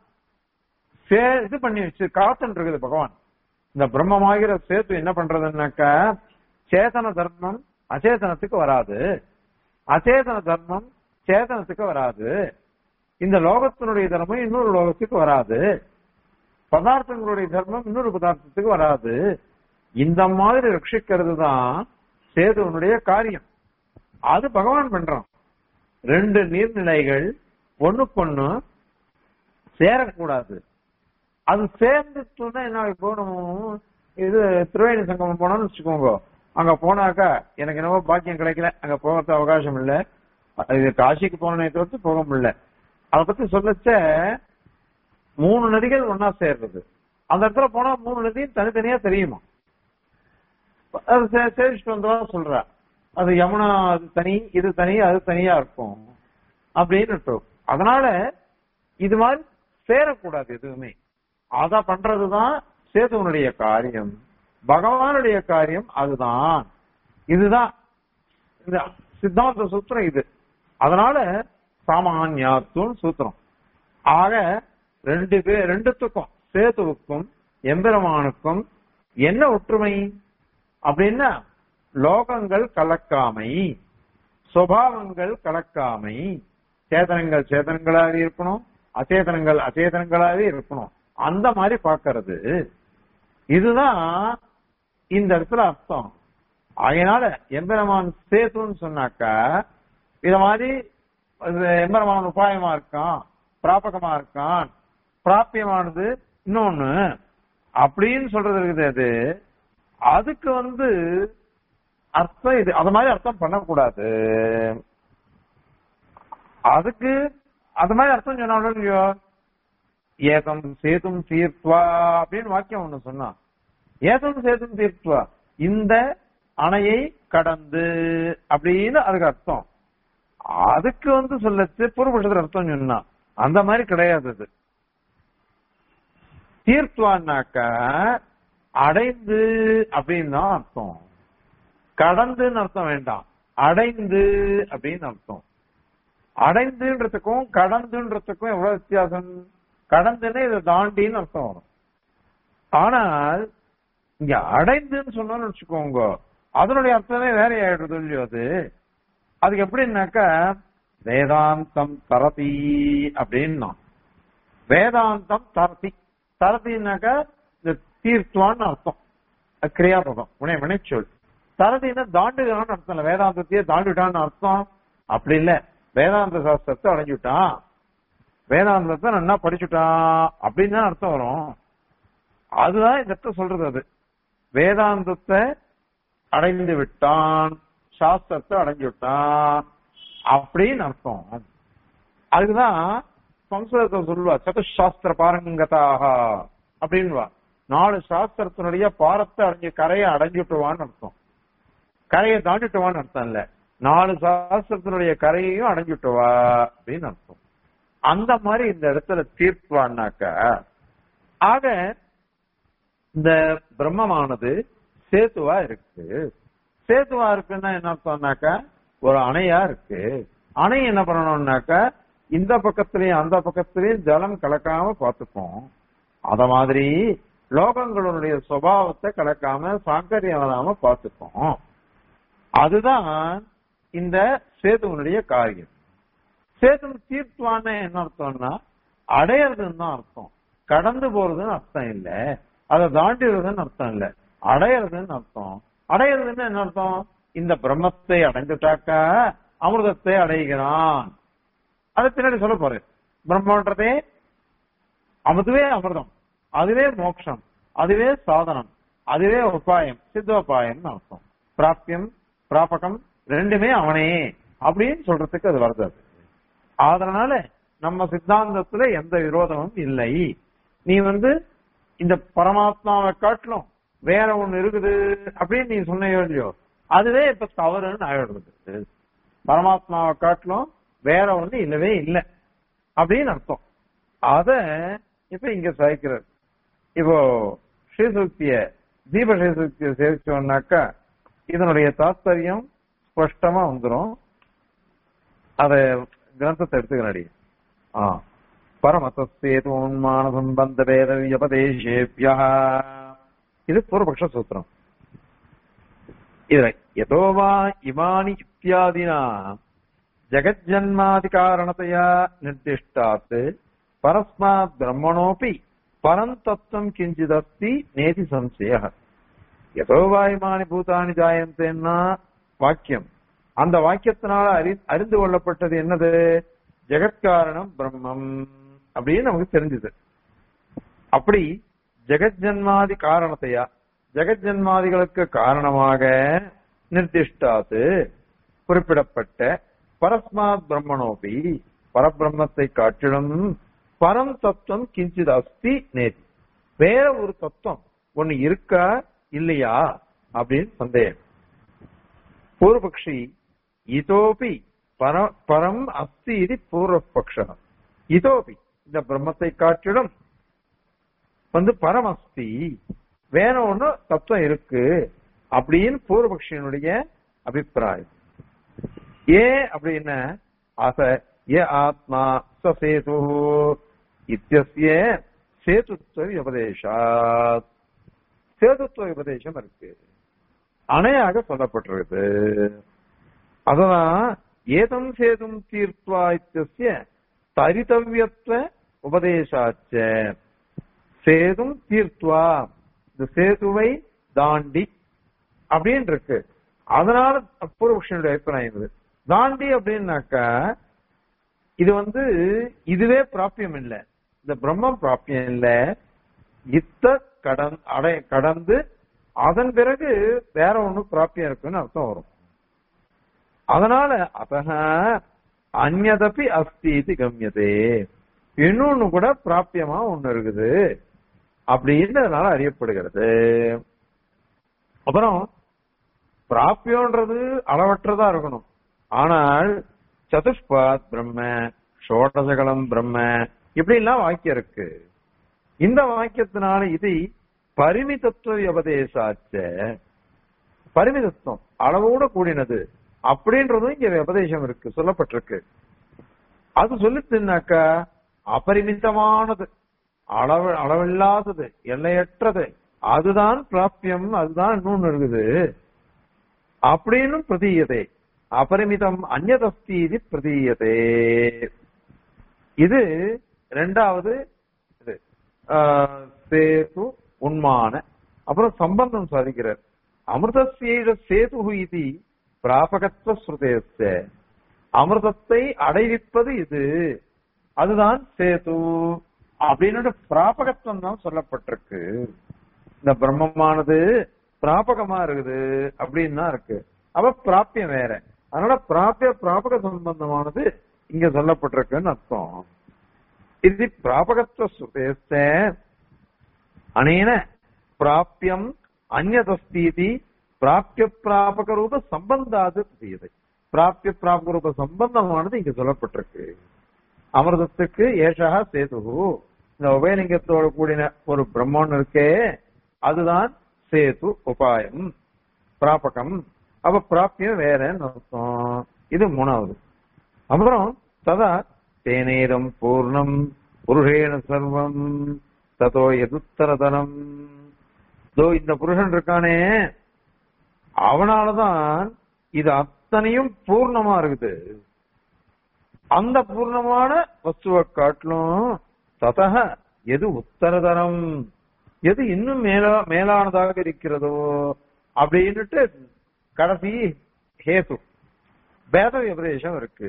[SPEAKER 1] சே இது பண்ணி வச்சு காத்துட்டு இருக்குது பகவான் இந்த பிரம்மமாகிற சேத்து என்ன பண்றதுன்னாக்கா சேதன தர்மம் அச்சேதனத்துக்கு வராது அச்சேதன தர்மம் சேதனத்துக்கு வராது இந்த லோகத்தினுடைய தர்மம் இன்னொரு லோகத்துக்கு வராது பதார்த்தங்களுடைய தர்மம் இன்னொரு பதார்த்தத்துக்கு வராது இந்த மாதிரி ரட்சிக்கிறது தான் சேதுவனுடைய காரியம் அது பகவான் பண்றான் ரெண்டு நீர்நிலைகள் ஒண்ணுக்கொண்ணு சேரக்கூடாது அது சேர்ந்துட்டுன்னா என்ன இப்போ நம்ம இது திருவேணி சங்கமம் போனோம்னு வச்சுக்கோங்க அங்க போனாக்கா எனக்கு என்னவோ பாக்கியம் கிடைக்கல அங்க போகிறது அவகாசம் இல்ல இது காசிக்கு போனே தவிர்த்து போக முடியல அதை பத்தி சொல்லச்ச மூணு நதிகள் ஒன்னா சேர்றது அந்த இடத்துல போனா மூணு நதியும் தனித்தனியா தெரியுமா அது சே- சேவிச்சுட்டு வந்தவா சொல்றா அது யமுனா அது தனி இது தனி அது தனியா இருக்கும் அப்படின்னு அதனால இது மாதிரி சேரக்கூடாது எதுவுமே அத பண்றதுதான் சேதுவனுடைய காரியம் பகவானுடைய காரியம் அதுதான் இதுதான் இந்த சித்தாந்த சூத்திரம் இது அதனால சாமானியாத்துவம் சூத்திரம் ஆக ரெண்டு பேர் ரெண்டுத்துக்கும் சேதுவுக்கும் எம்பெருமானுக்கும் என்ன ஒற்றுமை அப்படின்னா லோகங்கள் கலக்காமை சுபாவங்கள் கலக்காமை சேதனங்கள் சேதனங்களாவே இருக்கணும் அச்சேதனங்கள் அச்சேதனங்களாவே இருக்கணும் அந்த மாதிரி பார்க்கிறது இதுதான் இந்த இடத்துல அர்த்தம் அதனால எம்பெருமான் சேத்துன்னு சொன்னாக்கா இத மாதிரி இது எம்பெருமான் உபாயமா இருக்கான் பிராபகமா இருக்கான் பிராபியமானது இன்னொன்னு அப்படின்னு சொல்றது இருக்குது அது அதுக்கு வந்து அர்த்தம் இது அது மாதிரி அர்த்தம் பண்ணக்கூடாது அதுக்கு அது மாதிரி அர்த்தம் சொன்னாலும் இல்லையோ ஏதம் சேதும் தீர்த்வா அப்படின்னு வாக்கியம் ஒண்ணு சொன்னான் ஏதம் சேதும் தீர்த்வா இந்த அணையை கடந்து அப்படின்னு அதுக்கு அர்த்தம் அதுக்கு வந்து சொல்லச்சு பூர்வபட்சத்துல அர்த்தம் சொன்னான் அந்த மாதிரி கிடையாது அது தீர்த்துவான்னாக்கா அடைந்து அப்படின்னு தான் அர்த்தம் கடந்துன்னு அர்த்தம் வேண்டாம் அடைந்து அப்படின்னு அர்த்தம் அடைந்துன்றதுக்கும் கடந்துன்றதுக்கும் எவ்வளவு வித்தியாசம் கடந்துன்னு இதை தாண்டின்னு அர்த்தம் வரும் ஆனால் இங்க அடைந்துன்னு சொன்னோம்னு வச்சுக்கோங்க அதனுடைய அர்த்தமே வேற ஆயிடுறது இல்லையோ அது அதுக்கு எப்படின்னாக்கா வேதாந்தம் தரதி அப்படின்னா வேதாந்தம் தரதி தரதினாக்கா இந்த தீர்த்துவான்னு அர்த்தம் அது கிரியாபகம் உனே வினைச்சொல் தரதின்னா தாண்டுகிறான்னு அர்த்தம் இல்ல வேதாந்தத்தையே தாண்டிட்டான்னு அர்த்தம் அப்படி இல்ல வேதாந்த சாஸ்திரத்தை அடைஞ்சுட்டான் வேதாந்தத்தை நல்லா படிச்சுட்டான் அப்படின்னு தான் அர்த்தம் வரும் அதுதான் இந்த இடத்துல சொல்றது அது வேதாந்தத்தை அடைந்து விட்டான் சாஸ்திரத்தை அடைஞ்சு விட்டான் அப்படின்னு அர்த்தம் அதுதான் சம்ஸ்கிருதத்தை சொல்லுவா சதுசாஸ்திர பாரங்கதாக அப்படின்வா நாலு சாஸ்திரத்தினுடைய பாரத்தை அடைஞ்சு கரையை அடைஞ்சுட்டுவான்னு அர்த்தம் கரையை தாண்டிட்டுவான்னு அர்த்தம் இல்ல நாலு சாஸ்திரத்தினுடைய கரையையும் அடைஞ்சுட்டுவா அப்படின்னு அர்த்தம் அந்த மாதிரி இந்த இடத்துல தீர்ப்பான்னாக்க ஆக இந்த பிரம்மமானது சேத்துவா இருக்கு சேத்துவா இருக்குன்னா என்ன அர்த்தம்னாக்கா ஒரு அணையா இருக்கு அணை என்ன பண்ணணும்னாக்கா இந்த பக்கத்திலயும் அந்த பக்கத்திலயும் ஜலம் கலக்காம பார்த்துக்கும் அத மாதிரி லோகங்களுடைய சுபாவத்தை கலக்காம சாங்கரியம் வராம பார்த்துக்கும் அதுதான் இந்த சேதுவனுடைய காரியம் சேது தீர்த்துவான என்ன அர்த்தம்னா அடையறதுன்னு தான் அர்த்தம் கடந்து போறதுன்னு அர்த்தம் இல்ல அதை தாண்டிடுறதுன்னு அர்த்தம் இல்ல அடையறதுன்னு அர்த்தம் அடையறதுன்னு என்ன அர்த்தம் இந்த பிரம்மத்தை அடைந்துட்டாக்கா அமிர்தத்தை அடைகிறான் அது பின்னாடி சொல்ல போறேன் பிரம்மன்றதே அதுவே அமிர்தம் அதுவே மோட்சம் அதுவே சாதனம் அதுவே உபாயம் சித்தோபாயம் அர்த்தம் பிராப்தியம் பிராபகம் ரெண்டுமே அவனே அப்படின்னு சொல்றதுக்கு அது வருது அது அதனால நம்ம சித்தாந்தத்துல எந்த விரோதமும் இல்லை நீ வந்து இந்த பரமாத்மாவை காட்டிலும் வேற ஒண்ணு இருக்குது அப்படின்னு நீ சொன்னையோ இல்லையோ அதுவே இப்ப தவறுன்னு ஆயிடுறது பரமாத்மாவை காட்டிலும் வேற ஒண்ணு இல்லவே இல்லை அப்படின்னு அர்த்தம் அத இப்ப இங்க சாய்க்கிறார் இப்போ ஸ்ரீசுக்திய தீப ஸ்ரீசுக்திய சேவிச்சோம்னாக்கா இதனுடைய தாத்பரியம் ஸ்பஷ்டமா வந்துடும் அத கிரந்தத்தை எடுத்துக்கிறாடி ஆ பரமதஸ்தேதோன்மான சம்பந்த வேத வியபதேசேபியா இது பூர்வபக்ஷ சூத்திரம் இதுல எதோவா இமானி இத்தியாதினா ஜெகஜன்மாதிகாரணத்தையா நிர்திஷ்டாத் பரஸ்மாத் பிரம்மணோபி பரந்தத்துவம் கிஞ்சிதஸ்தி நேதி சம்சய எதோவா இமானி பூதானி ஜாயந்தேன்னா வாக்கியம் அந்த வாக்கியத்தினால அறி அறிந்து கொள்ளப்பட்டது என்னது ஜெகத்காரணம் பிரம்மம் அப்படின்னு நமக்கு தெரிஞ்சது அப்படி ஜெகஜன்மாதி காரணத்தையா ஜெகஜன்மாதிகளுக்கு காரணமாக நிர்திஷ்டாது குறிப்பிடப்பட்ட பரஸ்மாத் பிரம்மணோபி பரபிரம்மத்தை காட்டிலும் பரம் தத்துவம் கிஞ்சித் அஸ்தி நேதி வேற ஒரு தத்துவம் ஒண்ணு இருக்கா இல்லையா அப்படின்னு சந்தேகம் பூர்வபக்ஷி இதோபி பர பரம் அஸ்தி இது பூர்வபக்ஷ இதோபி இந்த பிரம்மத்தை காட்டிலும் வந்து பரம் அஸ்தி வேற ஒண்ணு தத்துவம் இருக்கு அப்படின்னு பூர்வபக்ஷியனுடைய அபிப்பிராயம் ஏன் அப்படின்னா அச ஏ ஆத்மா சேது இத்தியசிய சேதுத்துவ உபதேசாத் சேதுத்துவ உபதேசம் இருக்கு அணையாக சொல்லப்பட்டிருக்கு அததான் ஏதம் சேதும் தீர்த்வா இத்தியசிய தரிதவியத்துவ உபதேசாச்ச சேதும் தீர்த்வா இந்த சேதுவை தாண்டி அப்படின்னு இருக்கு அதனால பூர்வபக்ஷனுடைய அபிப்பிராயம் இது தாண்டி அப்படின்னாக்கா இது வந்து இதுவே பிராப்பியம் இல்ல இந்த பிரம்மம் பிராப்பியம் இல்ல இத்த கடன் அடை கடந்து அதன் பிறகு வேற ஒண்ணு பிராப்பியம் இருக்குன்னு அர்த்தம் வரும் அதனால அத்தக அந்நதப்பி அஸ்தி இது கம்யதே இன்னொன்னு கூட பிராப்பியமா ஒண்ணு இருக்குது அப்படின்னு அதனால அறியப்படுகிறது அப்புறம் பிராப்பியம்ன்றது அளவற்றதா இருக்கணும் ஆனால் சதுஷ்பாத் பிரம்ம ஷோடசகலம் பிரம்ம இப்படி எல்லாம் வாக்கியம் இருக்கு இந்த வாக்கியத்தினால இது பரிமிதத்துவ உபதேசாச்ச பரிமிதத்துவம் அளவோட கூடினது அப்படின்றதும் இங்க உபதேசம் இருக்கு சொல்லப்பட்டிருக்கு அது சொல்லிச்சுனாக்கா அபரிமிதமானது அளவு அளவில்லாதது எல்லையற்றது அதுதான் பிராப்பியம் அதுதான் இன்னொன்னு இருக்குது அப்படின்னு பிரதீயதே அபரிமிதம் அந்நதஸ்தி இது பிரதீயதே இது ரெண்டாவது இது ஆஹ், சேது உண்மான அப்புறம் சம்பந்தம் சாதிக்கிறார் அமிர்தசேஷ சேது இது பிராபகத்துவ ஸ்ருதேச அமிர்தத்தை அடைவிப்பது இது அதுதான் சேது அப்படின்னு பிராபகத்துவம் தான் சொல்லப்பட்டிருக்கு இந்த பிரம்மமானது பிராபகமா இருக்குது அப்படின்னு தான் இருக்கு அப்ப பிராப்பியம் வேற அதனால பிராப்பிய பிராபக சம்பந்தமானது இங்க சொல்லப்பட்டிருக்குன்னு அர்த்தம் இது பிராபகத்துவ சுதேச அனேன பிராப்பியம் அந்நதஸ்தீதி பிராப்பிய பிராபக ரூப சம்பந்தாது புதியது பிராப்பிய பிராபக ரூப சம்பந்தமானது இங்க சொல்லப்பட்டிருக்கு அமிர்தத்துக்கு ஏஷா சேது இந்த உபயலிங்கத்தோடு கூடின ஒரு பிரம்மன் இருக்கே அதுதான் சேது உபாயம் பிராபகம் அப்ப பிராப்பியம் வேறன்னு அர்த்தம் இது மூணாவது அப்புறம் ததா தேனேதம் பூர்ணம் புருஷேன சர்வம் ததோ எதுத்தரதனம் தோ இந்த புருஷன் இருக்கானே அவனாலதான் இது அத்தனையும் பூர்ணமா இருக்குது அந்த பூர்ணமான வஸ்துவை காட்டிலும் ததக எது உத்தரதரம் எது இன்னும் மேலா மேலானதாக இருக்கிறதோ அப்படின்னுட்டு கடைசி ஹேது வேத உபதேசம் இருக்கு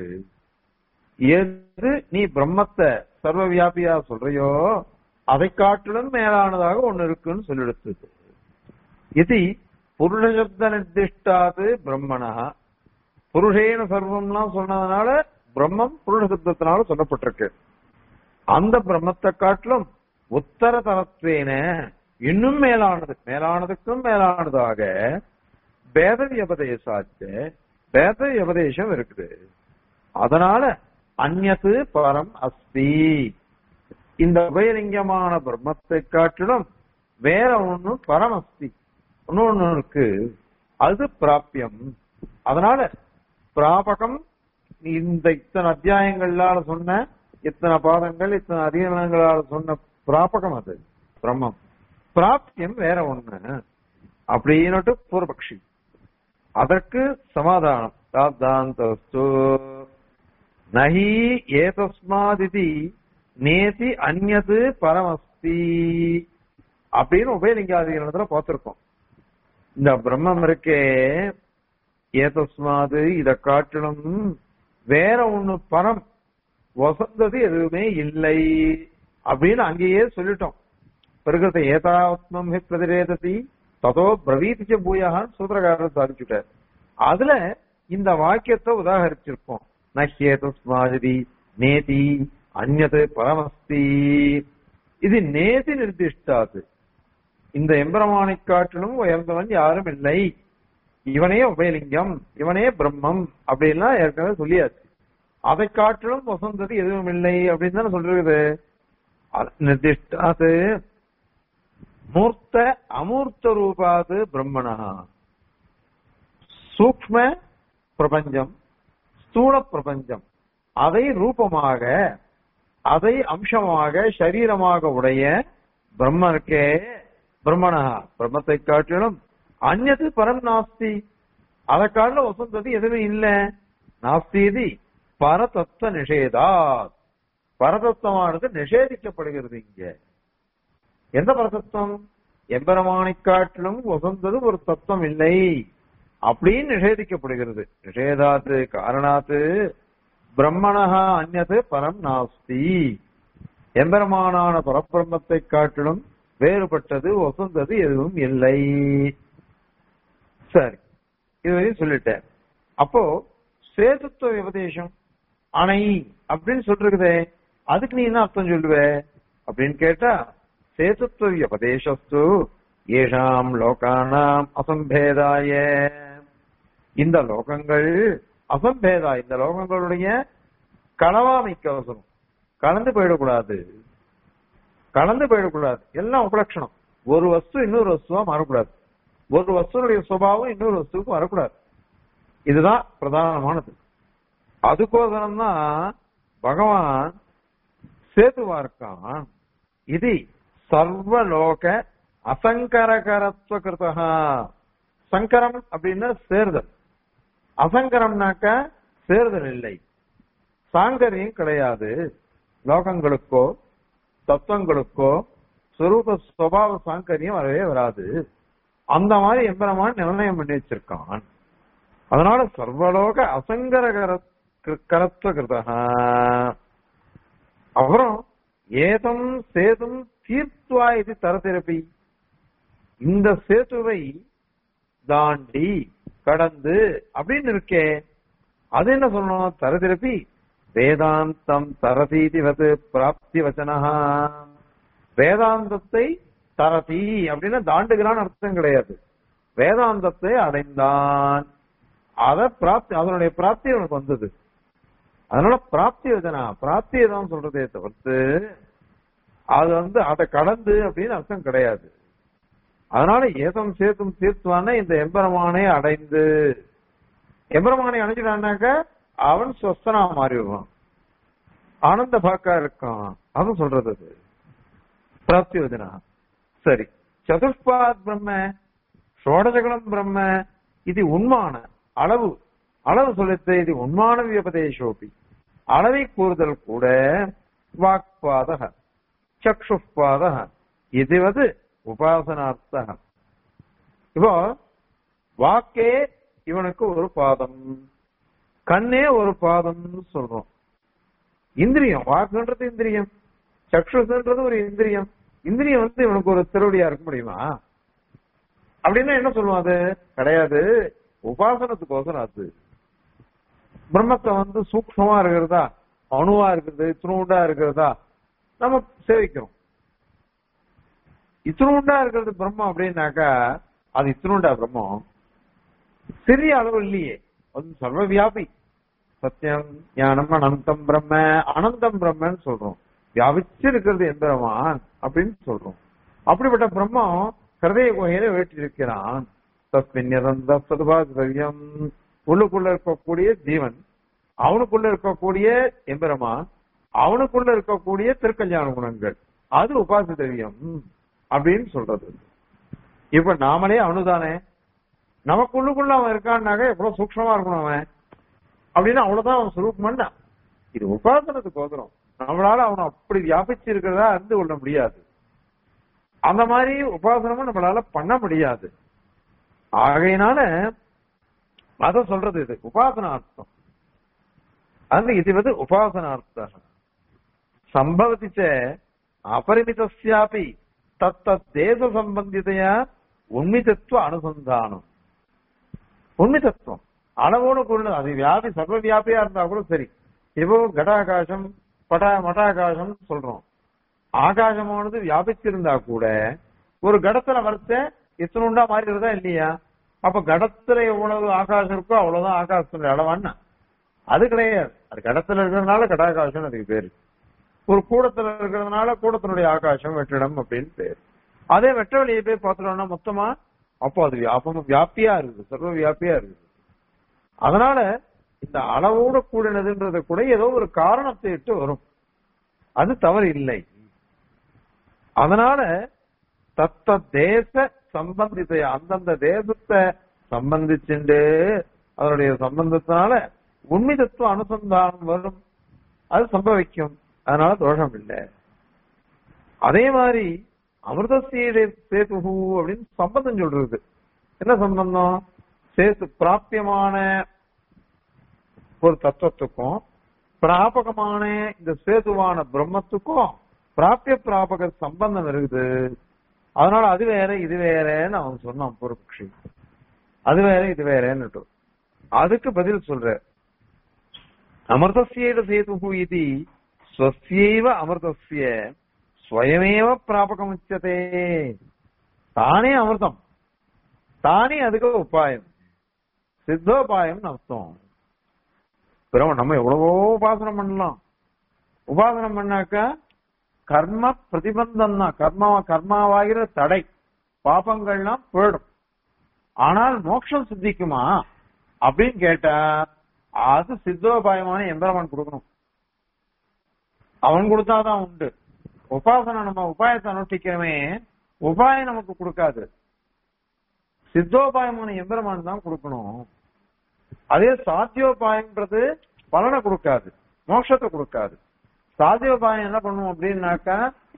[SPEAKER 1] எது நீ பிரம்மத்தை சர்வ வியாபியா சொல்றியோ அதை காட்டிலும் மேலானதாக ஒண்ணு இருக்குன்னு சொல்லிடுத்து இது புருஷசப்த நிர்திஷ்டாது பிரம்மணா புருஷேன சர்வம்லாம் சொன்னதுனால பிரம்மம் புருஷ சப்தத்தினால சொல்லப்பட்டிருக்கு அந்த பிரம்மத்தை காட்டிலும் உத்தர தரத்வேன இன்னும் மேலானது மேலானதுக்கும் மேலானதாக வேத வியபதேசாச்சு வேத வியபதேசம் இருக்குது அதனால அந்நது பரம் அஸ்தி இந்த உபயலிங்கமான பிரம்மத்தை காட்டிலும் வேற ஒண்ணு பரம் அஸ்தி இன்னொன்னு இருக்கு அது பிராப்பியம் அதனால பிராபகம் இந்த இத்தனை அத்தியாயங்களால சொன்ன இத்தனை பாதங்கள் இத்தனை அதிகரணங்களால சொன்ன பிராபகம் அது பிரம்மம் பிராப்தியம் வேற ஒண்ணு அப்படின்னுட்டு பூர்வபக்ஷி அதற்கு சமாதானம் தாத்தாந்தஸ்து நஹி ஏதஸ்மாதிதி நேதி அந்நது பரமஸ்தி அப்படின்னு உபயலிங்காதிகளத்துல பார்த்திருக்கோம் இந்த பிரம்மம் இருக்கே ஏதஸ்மாது இத காட்டிலும் வேற ஒண்ணு பரம் வசந்தது எதுவுமே இல்லை அப்படின்னு அங்கேயே சொல்லிட்டோம் பிரகிருத ஏதாத்மம் ஹி பிரதிரேததி ததோ பிரவீதிச்ச பூயான்னு சூத்திரக்காரர் சாதிச்சுட்டார் அதுல இந்த வாக்கியத்தை உதாகரிச்சிருக்கோம் நஹ்யேதஸ்மாதிரி நேதி அந்நது பரமஸ்தி இது நேதி நிர்திஷ்டாது இந்த எம்பெருமானை காட்டிலும் உயர்ந்தவன் யாரும் இல்லை இவனே உபயலிங்கம் இவனே பிரம்மம் அப்படின்லாம் ஏற்கனவே சொல்லியாச்சு அதை காட்டிலும் வசந்தது எதுவும் இல்லை அப்படின்னு தானே சொல்றது அது நிர்திஷ்டாது மூர்த்த அமூர்த்த ரூபாது பிரம்மணா சூக்ம பிரபஞ்சம் ஸ்தூல பிரபஞ்சம் அதை ரூபமாக அதை அம்சமாக சரீரமாக உடைய பிரம்மனுக்கே பிரம்மணா பிரம்மத்தை காட்டிலும் அந்நது பரம் நாஸ்தி அதை காட்டிலும் வசந்தது எதுவுமே இல்ல நாஸ்தி இது பரதத்துவ நிஷேதா பரதத்துவமானது நிஷேதிக்கப்படுகிறது இங்க எந்த பரதத்துவம் எம்பெருமானை காட்டிலும் வசந்தது ஒரு தத்துவம் இல்லை அப்படின்னு நிஷேதிக்கப்படுகிறது நிஷேதாத்து காரணாத்து பிரம்மணஹா அந்நது பரம் நாஸ்தி எம்பெருமானான பரபிரம்மத்தை காட்டிலும் வேறுபட்டது வசந்தது எதுவும் இல்லை சரி இதுவரையும் சொல்லிட்டேன் அப்போ சேதுத்துவ விபதேசம் அணை அப்படின்னு சொல்றதே அதுக்கு நீ என்ன அர்த்தம் சொல்லுவ அப்படின்னு கேட்டா சேதுத்துவ விபதேசஸ்து ஏஷாம் லோகானாம் அசம்பேதாய இந்த லோகங்கள் அசம்பேதா இந்த லோகங்களுடைய களவாமைக்கு அவசரம் கலந்து போயிடக்கூடாது கலந்து போயிடக்கூடாது எல்லாம் உபலட்சணம் ஒரு வஸ்து இன்னொரு வஸ்துவா மாறக்கூடாது ஒரு வஸ்துனுடைய சுபாவம் இன்னொரு வஸ்துவுக்கு வரக்கூடாது இதுதான் பிரதானமானது அதுக்கோசரம் தான் பகவான் சேதுவா இருக்கான் இது சர்வலோக அசங்கரகரத்துவ கிருதா சங்கரம் அப்படின்னா சேர்தல் அசங்கரம்னாக்க சேர்தல் இல்லை சாங்கரியம் கிடையாது லோகங்களுக்கோ தத்துவங்களுக்கோ சுரூப சுவாவ சாங்கரியம் வரவே வராது அந்த மாதிரி எம்பெருமான் நிர்ணயம் பண்ணி வச்சிருக்கான் அதனால சர்வலோக அசங்கர கரத்துவ கிருதா அப்புறம் ஏதம் சேதும் தீர்த்துவா இது தரதிரப்பி இந்த சேதுவை தாண்டி கடந்து அப்படின்னு இருக்கே அது என்ன சொல்லணும் தரதிரப்பி வேதாந்தம் தரதீதிவது பிராப்தி வச்சனா வேதாந்தத்தை தரதி அப்படின்னா தாண்டுகிறான் அர்த்தம் கிடையாது வேதாந்தத்தை அடைந்தான் அத பிராப்தி அதனுடைய பிராப்தி அவனுக்கு வந்தது அதனால பிராப்தி வச்சனா பிராப்தியை தான் சொல்றதே தவிர்த்து அது வந்து அதை கடந்து அப்படின்னு அர்த்தம் கிடையாது அதனால ஏதம் சேத்தும் தீர்த்துவான இந்த எம்பெருமானை அடைந்து எம்பெருமானை அடைஞ்சிட்டான்னாக்க அவன் சொஸ்தனா மாறிடுவான் ஆனந்த பாக்கா இருக்கான் அது சொல்றது அது பிராப்தி வதனா சரி சதுஷ்பாத் பிரம்ம ஷோடசகுலம் பிரம்ம இது உண்மான அளவு அளவு சொல்லித்து இது உண்மான வியபதேசோபி அளவை கூறுதல் கூட வாக்பாதக சக்ஷுப்பாதக இதுவது உபாசனார்த்தக இப்போ வாக்கே இவனுக்கு ஒரு பாதம் கண்ணே ஒரு பாதம் சொல்றோம் இந்திரியம் வாக்குன்றது இந்திரியம் சக்ஷுன்றது ஒரு இந்திரியம் இந்திரியம் வந்து இவனுக்கு ஒரு திருவடியா இருக்க முடியுமா அப்படின்னா என்ன சொல்லுவோம் அது கிடையாது உபாசனத்துக்கோசரம் அது பிரம்மத்தை வந்து சூக்ஷமா இருக்கிறதா அணுவா இருக்கிறது இத்தினூண்டா இருக்கிறதா நம்ம சேவிக்கிறோம் இத்தினூண்டா இருக்கிறது பிரம்மம் அப்படின்னாக்கா அது இத்தினூண்டா பிரம்மம் சிறிய அளவு இல்லையே அது சர்வ வியாபி சத்தியம் ஞானம் அனந்தம் பிரம்ம அனந்தம் பிரம்மன்னு சொல்றோம் வியாபிச்சு இருக்கிறது எந்திரமான் அப்படின்னு சொல்றோம் அப்படிப்பட்ட பிரம்மம் ஹிருதய குகையில வேற்றிருக்கிறான் தஸ்மின் நிரந்த சதுபாதிரவியம் உள்ளுக்குள்ள இருக்கக்கூடிய ஜீவன் அவனுக்குள்ள இருக்கக்கூடிய எம்பெருமான் அவனுக்குள்ள இருக்கக்கூடிய திருக்கல்யாண குணங்கள் அது உபாச திரவியம் அப்படின்னு சொல்றது இப்ப நாமளே அவனுதானே நமக்குள்ளுக்குள்ள அவன் இருக்கான்னாக்க எவ்வளவு சூக்ஷமா இருக்கணும் அவன் அப்படின்னா அவ்வளவுதான் அவன் சுரூபம்னா இது உபாசனத்துக்கு ஓதுறோம் நம்மளால அவனை அப்படி வியாபிச்சு இருக்கிறதா அறிந்து கொள்ள முடியாது அந்த மாதிரி உபாசனமும் நம்மளால பண்ண முடியாது ஆகையினால அத சொல்றது இது உபாசனார்த்தம் அந்த இது வந்து உபாசனார்த்த சம்பவதி ச அபரிமிதஸ்யாபி தத்தத் தேச சம்பந்திதையா உண்மிதத்துவ அனுசந்தானம் உண்மிதத்துவம் அளவோடு கூட அது வியாபி சர்வ வியாபியா இருந்தா கூட சரி இப்போ கடாகாசம் பட்டா மட்டாகாசம் சொல்றோம் ஆகாசமானது வியாபிச்சிருந்தா கூட ஒரு கடத்துல வரைச்ச இத்தனுண்டா மாறிடுறதா இல்லையா அப்ப கடத்துல எவ்வளவு ஆகாசம் இருக்கோ அவ்வளவுதான் ஆகாசத்தினுடைய அளவான்னா அது கிடையாது அது கடத்துல இருக்கிறதுனால கடாகாசம் அதுக்கு பேரு ஒரு கூடத்துல இருக்கிறதுனால கூடத்தினுடைய ஆகாசம் வெற்றிடம் அப்படின்னு பேரு அதே வெட்ட வெளியை போய் பார்த்துட்டோம்னா மொத்தமா அப்போ அது வியாபம் வியாபியா இருக்குது சர்வ வியாபியா இருக்குது அதனால இந்த அளவோடு கூடினதுன்றது கூட ஏதோ ஒரு காரணத்தை இட்டு வரும் அது தவறு இல்லை அதனால தத்த தேச சம்பந்தித்த அந்தந்த தேசத்தை சம்பந்திச்சுண்டு அதனுடைய சம்பந்தத்தினால உண்மைதத்துவ அனுசந்தானம் வரும் அது சம்பவிக்கும் அதனால தோஷம் இல்லை அதே மாதிரி அமிர்தசீடை சேது அப்படின்னு சம்பந்தம் சொல்றது என்ன சம்பந்தம் சேத்து பிராபியமான ஒரு தத்துவத்துக்கும் பிராபகமான இந்த சேதுவான பிரம்மத்துக்கும் பிராபிய பிராபக சம்பந்தம் இருக்குது அதனால அது வேற இது வேறன்னு அவன் சொன்னான் பூர்வபக்ஷி அது வேற இது வேறன்னு அதுக்கு பதில் சொல்ற அமிர்தசியேட சேது இது ஸ்வசியைவ அமிர்தசிய ஸ்வயமேவ பிராபகம் உச்சதே தானே அமிர்தம் தானே அதுக்கு உபாயம் சித்தோபாயம் அர்த்தம் பிறகு நம்ம எவ்வளவோ உபாசனம் பண்ணலாம் உபாசனம் பண்ணாக்கா கர்ம பிரதிபந்தம் தான் கர்மா கர்மாவாகிற தடை பாபங்கள்லாம் போயிடும் ஆனால் மோட்சம் சித்திக்குமா அப்படின்னு கேட்டா அது சித்தோபாயமான எந்திரமன் கொடுக்கணும் அவன் கொடுத்தாதான் உண்டு உபாசனை நம்ம உபாயத்தை அனுஷ்டிக்கிறமே உபாயம் நமக்கு கொடுக்காது சித்தோபாயமான எம்பெருமான் தான் கொடுக்கணும் அதே சாத்தியோபாயம்ன்றது பலனை கொடுக்காது மோட்சத்தை கொடுக்காது சாத்தியோபாயம் என்ன பண்ணும் அப்படின்னாக்கா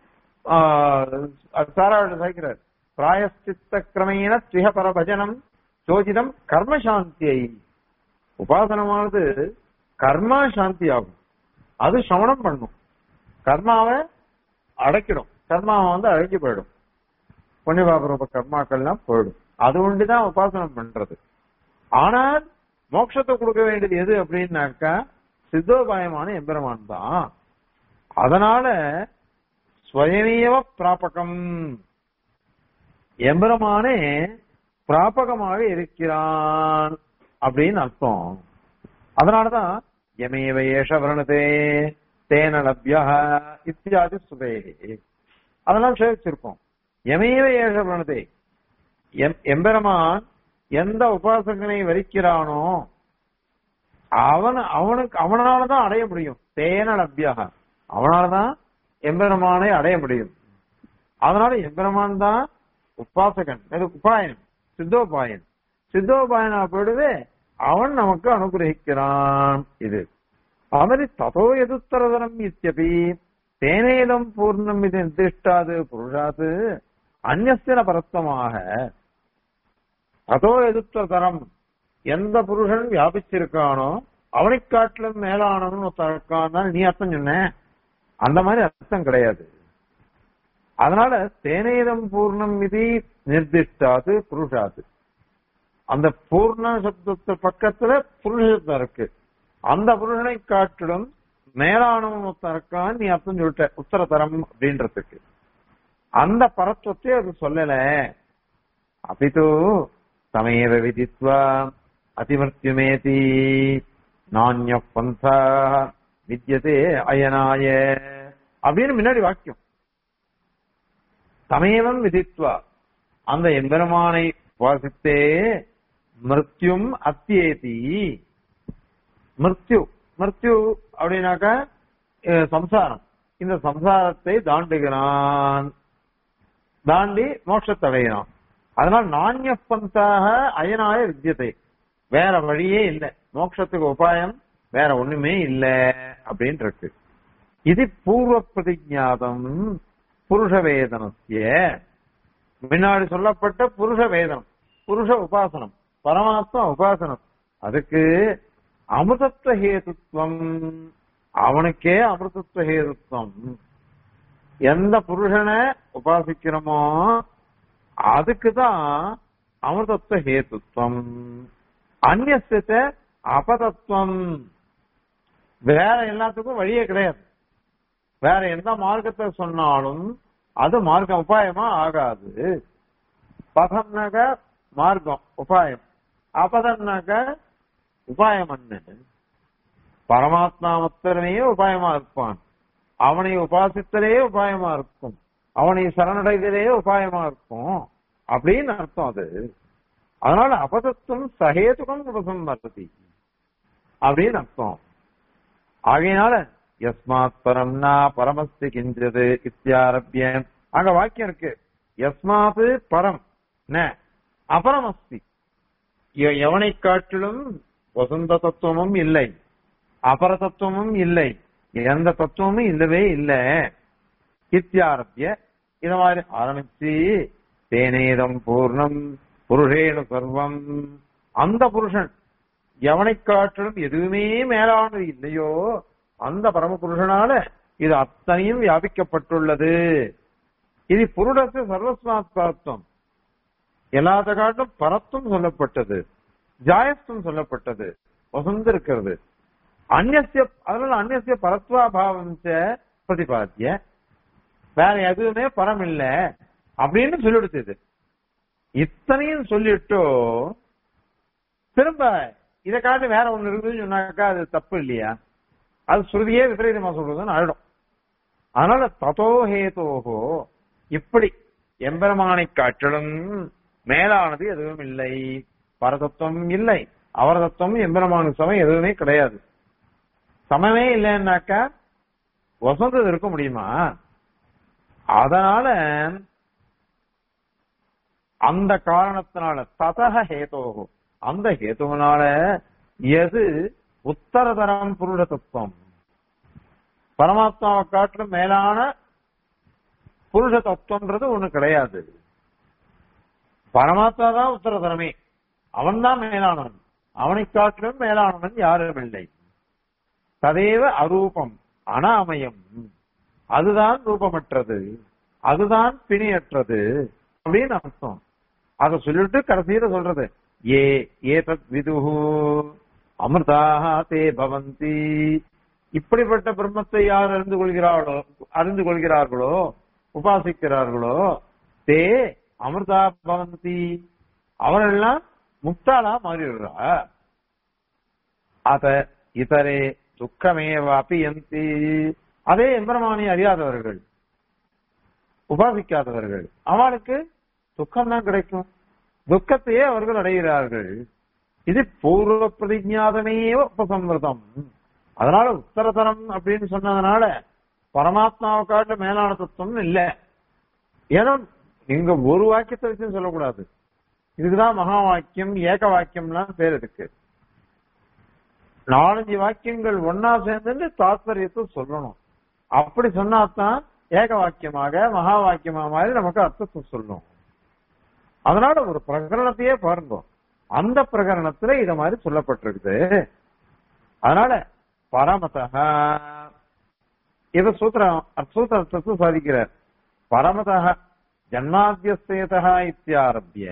[SPEAKER 1] சாராவிட சாய்க்கிறார் பிராயஸ்தித்த கிரமேண ஸ்விக பரபஜனம் சோஜிதம் கர்மசாந்தியை உபாசனமானது கர்மா சாந்தி ஆகும் அது சமணம் பண்ணும் கர்மாவை அடைக்கிடும் கர்மாவை வந்து அழைஞ்சு போயிடும் புண்ணியபாபரூப கர்மாக்கள்லாம் போயிடும் அது ஒண்டிதான் உபாசனம் பண்றது ஆனால் மோட்சத்தை கொடுக்க வேண்டியது எது அப்படின்னாக்கா சித்தோபாயமான எம்பெருமான் தான் அதனால ஸ்வயமேவ பிராபகம் எம்பெருமானே பிராபகமாக இருக்கிறான் அப்படின்னு அர்த்தம் அதனாலதான் எமேவ ஏஷ வர்ணதே தேன லப்யா இத்தியாதி சுபே அதெல்லாம் சேவிச்சிருக்கோம் எமேவ ஏஷ வர்ணதே எம்பெருமான் எந்த உபாசகனை வரிக்கிறானோ அவன் அவனுக்கு அவனாலதான் அடைய முடியும் தேன லப்யாக அவனாலதான் எம்பெருமானை அடைய முடியும் அதனால எம்பெருமான் தான் உபாசகன் அது உபாயன் சித்தோபாயன் சித்தோபாயனா போயிடுவே அவன் நமக்கு அனுகிரகிக்கிறான் இது அவரி ததோ எதுத்தரதரம் இத்தியபி தேனேதம் பூர்ணம் இது நிர்திஷ்டாது புருஷாது அந்நியன பரத்தமாக அதோ எதிர்த்தரம் எந்த புருஷன் வியாபிச்சிருக்கானோ அவனை காட்டிலும் மேலானவன் ஒருத்தருக்கான நீ அர்த்தம் சொன்ன அந்த மாதிரி அர்த்தம் கிடையாது அதனால தேனேதம் பூர்ணம் இது நிர்திஷ்டாது புருஷாது அந்த பூர்ண சப்தத்து பக்கத்துல புருஷத்தம் இருக்கு அந்த புருஷனை காட்டிலும் மேலானவன் ஒருத்தன் இருக்கான்னு நீ அர்த்தம் சொல்லிட்ட உத்தரதரம் அப்படின்றதுக்கு அந்த பரத்துவத்தை அது சொல்லல அபிது சமேவ விதித்வா அதிமர்த்தியுமேதி நானிய பந்தா வித்தியதே அயனாய அப்படின்னு முன்னாடி வாக்கியம் சமேவம் விதித்வா அந்த எம்பெருமானை வாசித்தே மிருத்யும் அத்தியேதி மிருத்யு மிருத்யு அப்படின்னாக்கா சம்சாரம் இந்த சம்சாரத்தை தாண்டுகிறான் தாண்டி மோட்சத்தை அடைகிறான் அதனால நானிய பந்தாக அயனாய வித்தியத்தை வேற வழியே இல்லை மோட்சத்துக்கு உபாயம் வேற ஒண்ணுமே இல்லை அப்படின்னு இருக்கு இது பூர்வ பிரதிஜாதம் புருஷ வேதனத்திய முன்னாடி சொல்லப்பட்ட புருஷ வேதனம் புருஷ உபாசனம் பரமாத்மா உபாசனம் அதுக்கு அமிர்தத்துவ ஹேதுத்வம் அவனுக்கே அமிர்தத்துவ ஹேதுத்வம் எந்த புருஷனை உபாசிக்கிறோமோ அதுக்குதான் அமிர்தத்துவ ஹேதுத்வம் அந்நியத்த அபதத்துவம் வேற எல்லாத்துக்கும் வழியே கிடையாது வேற எந்த மார்க்கத்தை சொன்னாலும் அது மார்க்கம் உபாயமா ஆகாது பதம்னாக்க மார்க்கம் உபாயம் அபதம்னாக்க உபாயம் என்ன பரமாத்மா மொத்தமே உபாயமா இருப்பான் அவனை உபாசித்தலே உபாயமா இருக்கும் அவனை சரணடைதலே உபாயமா இருக்கும் அப்படின்னு அர்த்தம் அது அதனால அபதத்துவம் சகேதுகம் உபசம்மதி அப்படின்னு அர்த்தம் ஆகையினால யஸ்மாத் பரம் நா பரமஸ்தி கிஞ்சது இத்தியாரபிய அங்க வாக்கியம் இருக்கு யஸ்மாத் பரம் ந அபரமஸ்தி எவனை காட்டிலும் வசந்த தத்துவமும் இல்லை அபர தத்துவமும் இல்லை எந்த தத்துவமும் இல்லவே இல்லை இத்தியாரபிய இத மாதிரி ஆரம்பிச்சு தேனேதம் பூர்ணம் புருஷேனு சர்வம் அந்த புருஷன் எவனை காட்டிலும் எதுவுமே மேலானது இல்லையோ அந்த பரமபுருஷனால இது அத்தனையும் வியாபிக்கப்பட்டுள்ளது இது புருடத்து சர்வஸ்மாத் பரத்துவம் எல்லாத்த காட்டும் பரத்தும் சொல்லப்பட்டது ஜாயஸ்தும் சொல்லப்பட்டது வசந்து இருக்கிறது அந்நிய அதனால அந்நிய பரத்வாபாவம் பிரதிபாத்திய வேற எதுவுமே பரம் இல்ல அப்படின்னு சொல்லிடுச்சு இது இத்தனையும் சொல்லிட்டோ திரும்ப இதை காட்டு வேற ஒண்ணு இருக்குதுன்னு சொன்னாக்கா அது தப்பு இல்லையா அது ஸ்ருதியே விபரீதமா சொல்றதுன்னு ஆயிடும் அதனால ததோ ஹேதோகோ இப்படி எம்பெருமானை காட்டிலும் மேலானது எதுவும் இல்லை பரதத்துவம் இல்லை அவரதத்துவம் எம்பெருமானுக்கு சமம் எதுவுமே கிடையாது சமமே இல்லைன்னாக்கா வசந்தது இருக்க முடியுமா அதனால அந்த காரணத்தினால ததக ஹேதோ அந்த ஹேதுவனால எது உத்தரதரம் புருட தத்துவம் பரமாத்மாவை காட்டிலும் மேலான புருஷ தத்துவம்ன்றது ஒண்ணு கிடையாது பரமாத்மா தான் உத்தரதரமே அவன் தான் மேலானவன் அவனை காட்டிலும் மேலானவன் யாரும் இல்லை ததேவ அரூபம் அனாமயம் அதுதான் ரூபமற்றது அதுதான் பிணியற்றது அப்படின்னு அர்த்தம் அத சொல்லிட்டு கடைசியில சொல்றது ஏ ஏதத் விதுஹு அமிர்தாக தே பவந்தி இப்படிப்பட்ட பிரம்மத்தை யார் அறிந்து கொள்கிறார்களோ அறிந்து கொள்கிறார்களோ உபாசிக்கிறார்களோ தே அமிர்தா பவந்தி அவரெல்லாம் முக்தாளா மாறிடுறா அத இதரே துக்கமேவ அபியந்தி அதே எம்பெருமானை அறியாதவர்கள் உபாசிக்காதவர்கள் அவனுக்கு துக்கம் தான் கிடைக்கும் துக்கத்தையே அவர்கள் அடைகிறார்கள் இது பூர்வ பிரதிஜாதமே உபசம்வதம் அதனால உத்தரதரம் அப்படின்னு சொன்னதுனால பரமாத்மாவை காட்ட மேலான தத்துவம் இல்ல ஏன்னா நீங்க ஒரு வாக்கியத்தை வச்சு சொல்லக்கூடாது இதுக்குதான் மகா வாக்கியம் ஏக வாக்கியம்லாம் பேர் இருக்கு நாலஞ்சு வாக்கியங்கள் ஒன்னா சேர்ந்து தாத்பரியத்தை சொல்லணும் அப்படி சொன்னாதான் ஏக வாக்கியமாக மகா வாக்கியமாக மாதிரி நமக்கு அர்த்தத்தை சொல்லும் அதனால ஒரு பிரகரணத்தையே பாருங்க அந்த பிரகரணத்துல இத மாதிரி சொல்லப்பட்டிருக்குது அதனால பரமதக இத சூத்திரம் சூத்திரத்தை சாதிக்கிறார் பரமதக ஜன்மாத்தியஸ்தேதா இத்தியாரம்பிய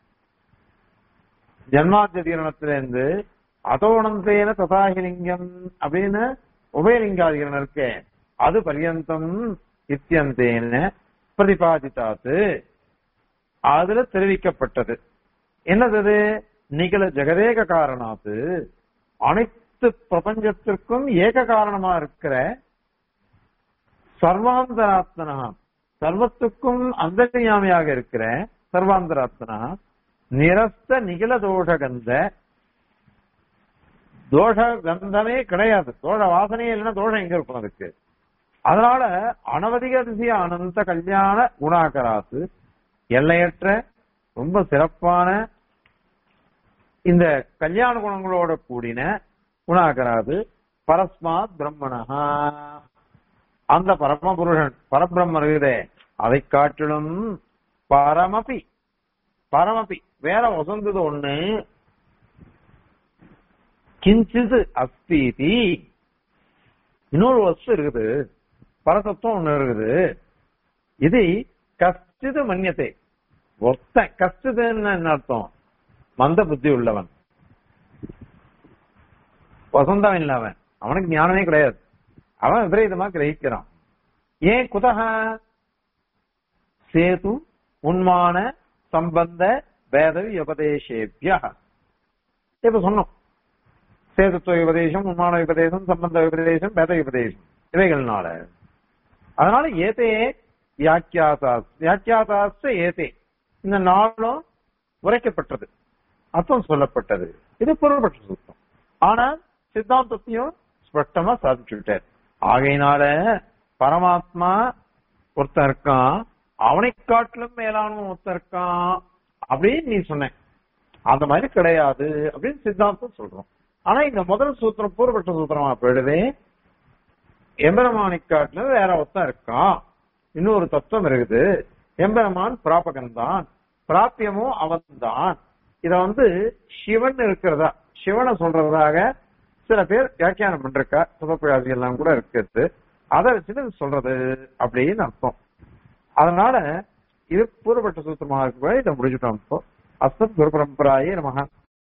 [SPEAKER 1] ஜன்மாத்தியதீரணத்திலிருந்து அதோணந்தேன ததாகிலிங்கம் அப்படின்னு உபயலிங்காதிகரணம் இருக்கே அது பரியந்தம் இத்தியந்தேன பிரதிபாதித்தாத்து அதுல தெரிவிக்கப்பட்டது என்னது அது? நிகழ ஜெகதேக காரணாத்து அனைத்து பிரபஞ்சத்திற்கும் ஏக காரணமா இருக்கிற சர்வாந்தராத்மனா சர்வத்துக்கும் அந்தர்யாமியாக இருக்கிற சர்வாந்தராத்மனா நிரஸ்த நிகழ தோஷகந்த தோஷ கந்தமே கிடையாது தோஷ வாசனையே இல்லைன்னா தோஷம் எங்க இருக்கும் அதுக்கு அதனால அனவதிக அதிசய அனந்த கல்யாண குணாகராத்து எல்லையற்ற ரொம்ப சிறப்பான இந்த கல்யாண குணங்களோட கூடின குணாகராது பரஸ்மாத் பிரம்மணஹா அந்த பரமபுருஷன் பரபிரம்மன் இருக்குதே அதை காட்டிலும் பரமபி பரமபி வேற வசந்தது ஒண்ணு கிஞ்சிது அஸ்தீதி இன்னொரு வஸ்து இருக்குது பரசத்துவம் ஒண்ணு இருக்குது இது கஷ்டிது மன்யத்தை ஒத்த கஷ்டிதுன்னு என்ன அர்த்தம் மந்த புத்தி உள்ளவன் வசந்தம் இல்ல அவன் அவனுக்கு ஞானமே கிடையாது அவன் விபரீதமா கிரகிக்கிறான் ஏன் குதக சேது உன்மான சம்பந்த வேத உபதேசேபியா இப்ப சொன்னோம் சேதுத்துவ உபதேசம் உன்மான உபதேசம் சம்பந்த உபதேசம் வேத உபதேசம் இவைகள்னால அதனால ஏதே வியாக்கியாசாஸ் வியாக்கியாசாஸ்த ஏதே இந்த நாளும் உரைக்கப்பட்டது அர்த்தம் சொல்லப்பட்டது இது பொருள்பட்ட சூத்திரம் ஆனா சித்தாந்தத்தையும் ஸ்பஷ்டமா சாதிச்சுட்டார் ஆகையினால பரமாத்மா ஒருத்தன் இருக்கான் அவனை காட்டிலும் மேலானவன் ஒருத்தன் இருக்கான் அப்படின்னு நீ சொன்ன அந்த மாதிரி கிடையாது அப்படின்னு சித்தாந்தம் சொல்றோம் ஆனா இந்த முதல் சூத்திரம் பூர்வப்பட்ட சூத்திரமா போயிடுது எம்பெருமானை காட்டிலும் வேற ஒருத்தன் இருக்கான் இன்னொரு தத்துவம் இருக்குது எம்பெருமான் பிராபகன் தான் பிராப்பியமும் அவன் தான் இத வந்து சிவன் இருக்கிறதா சிவனை சொல்றதாக சில பேர் வியாக்கியானம் பண்றக்கா சுபப்பிரகாசி எல்லாம் கூட இருக்குது அதை வச்சுட்டு இது சொல்றது அப்படின்னு அர்த்தம் அதனால இது பூர்வப்பட்ட சூத்திரமாக இருக்க இதை முடிச்சுட்டோம் இப்போ அஸ்தத் குரு பரம்பராயே நமக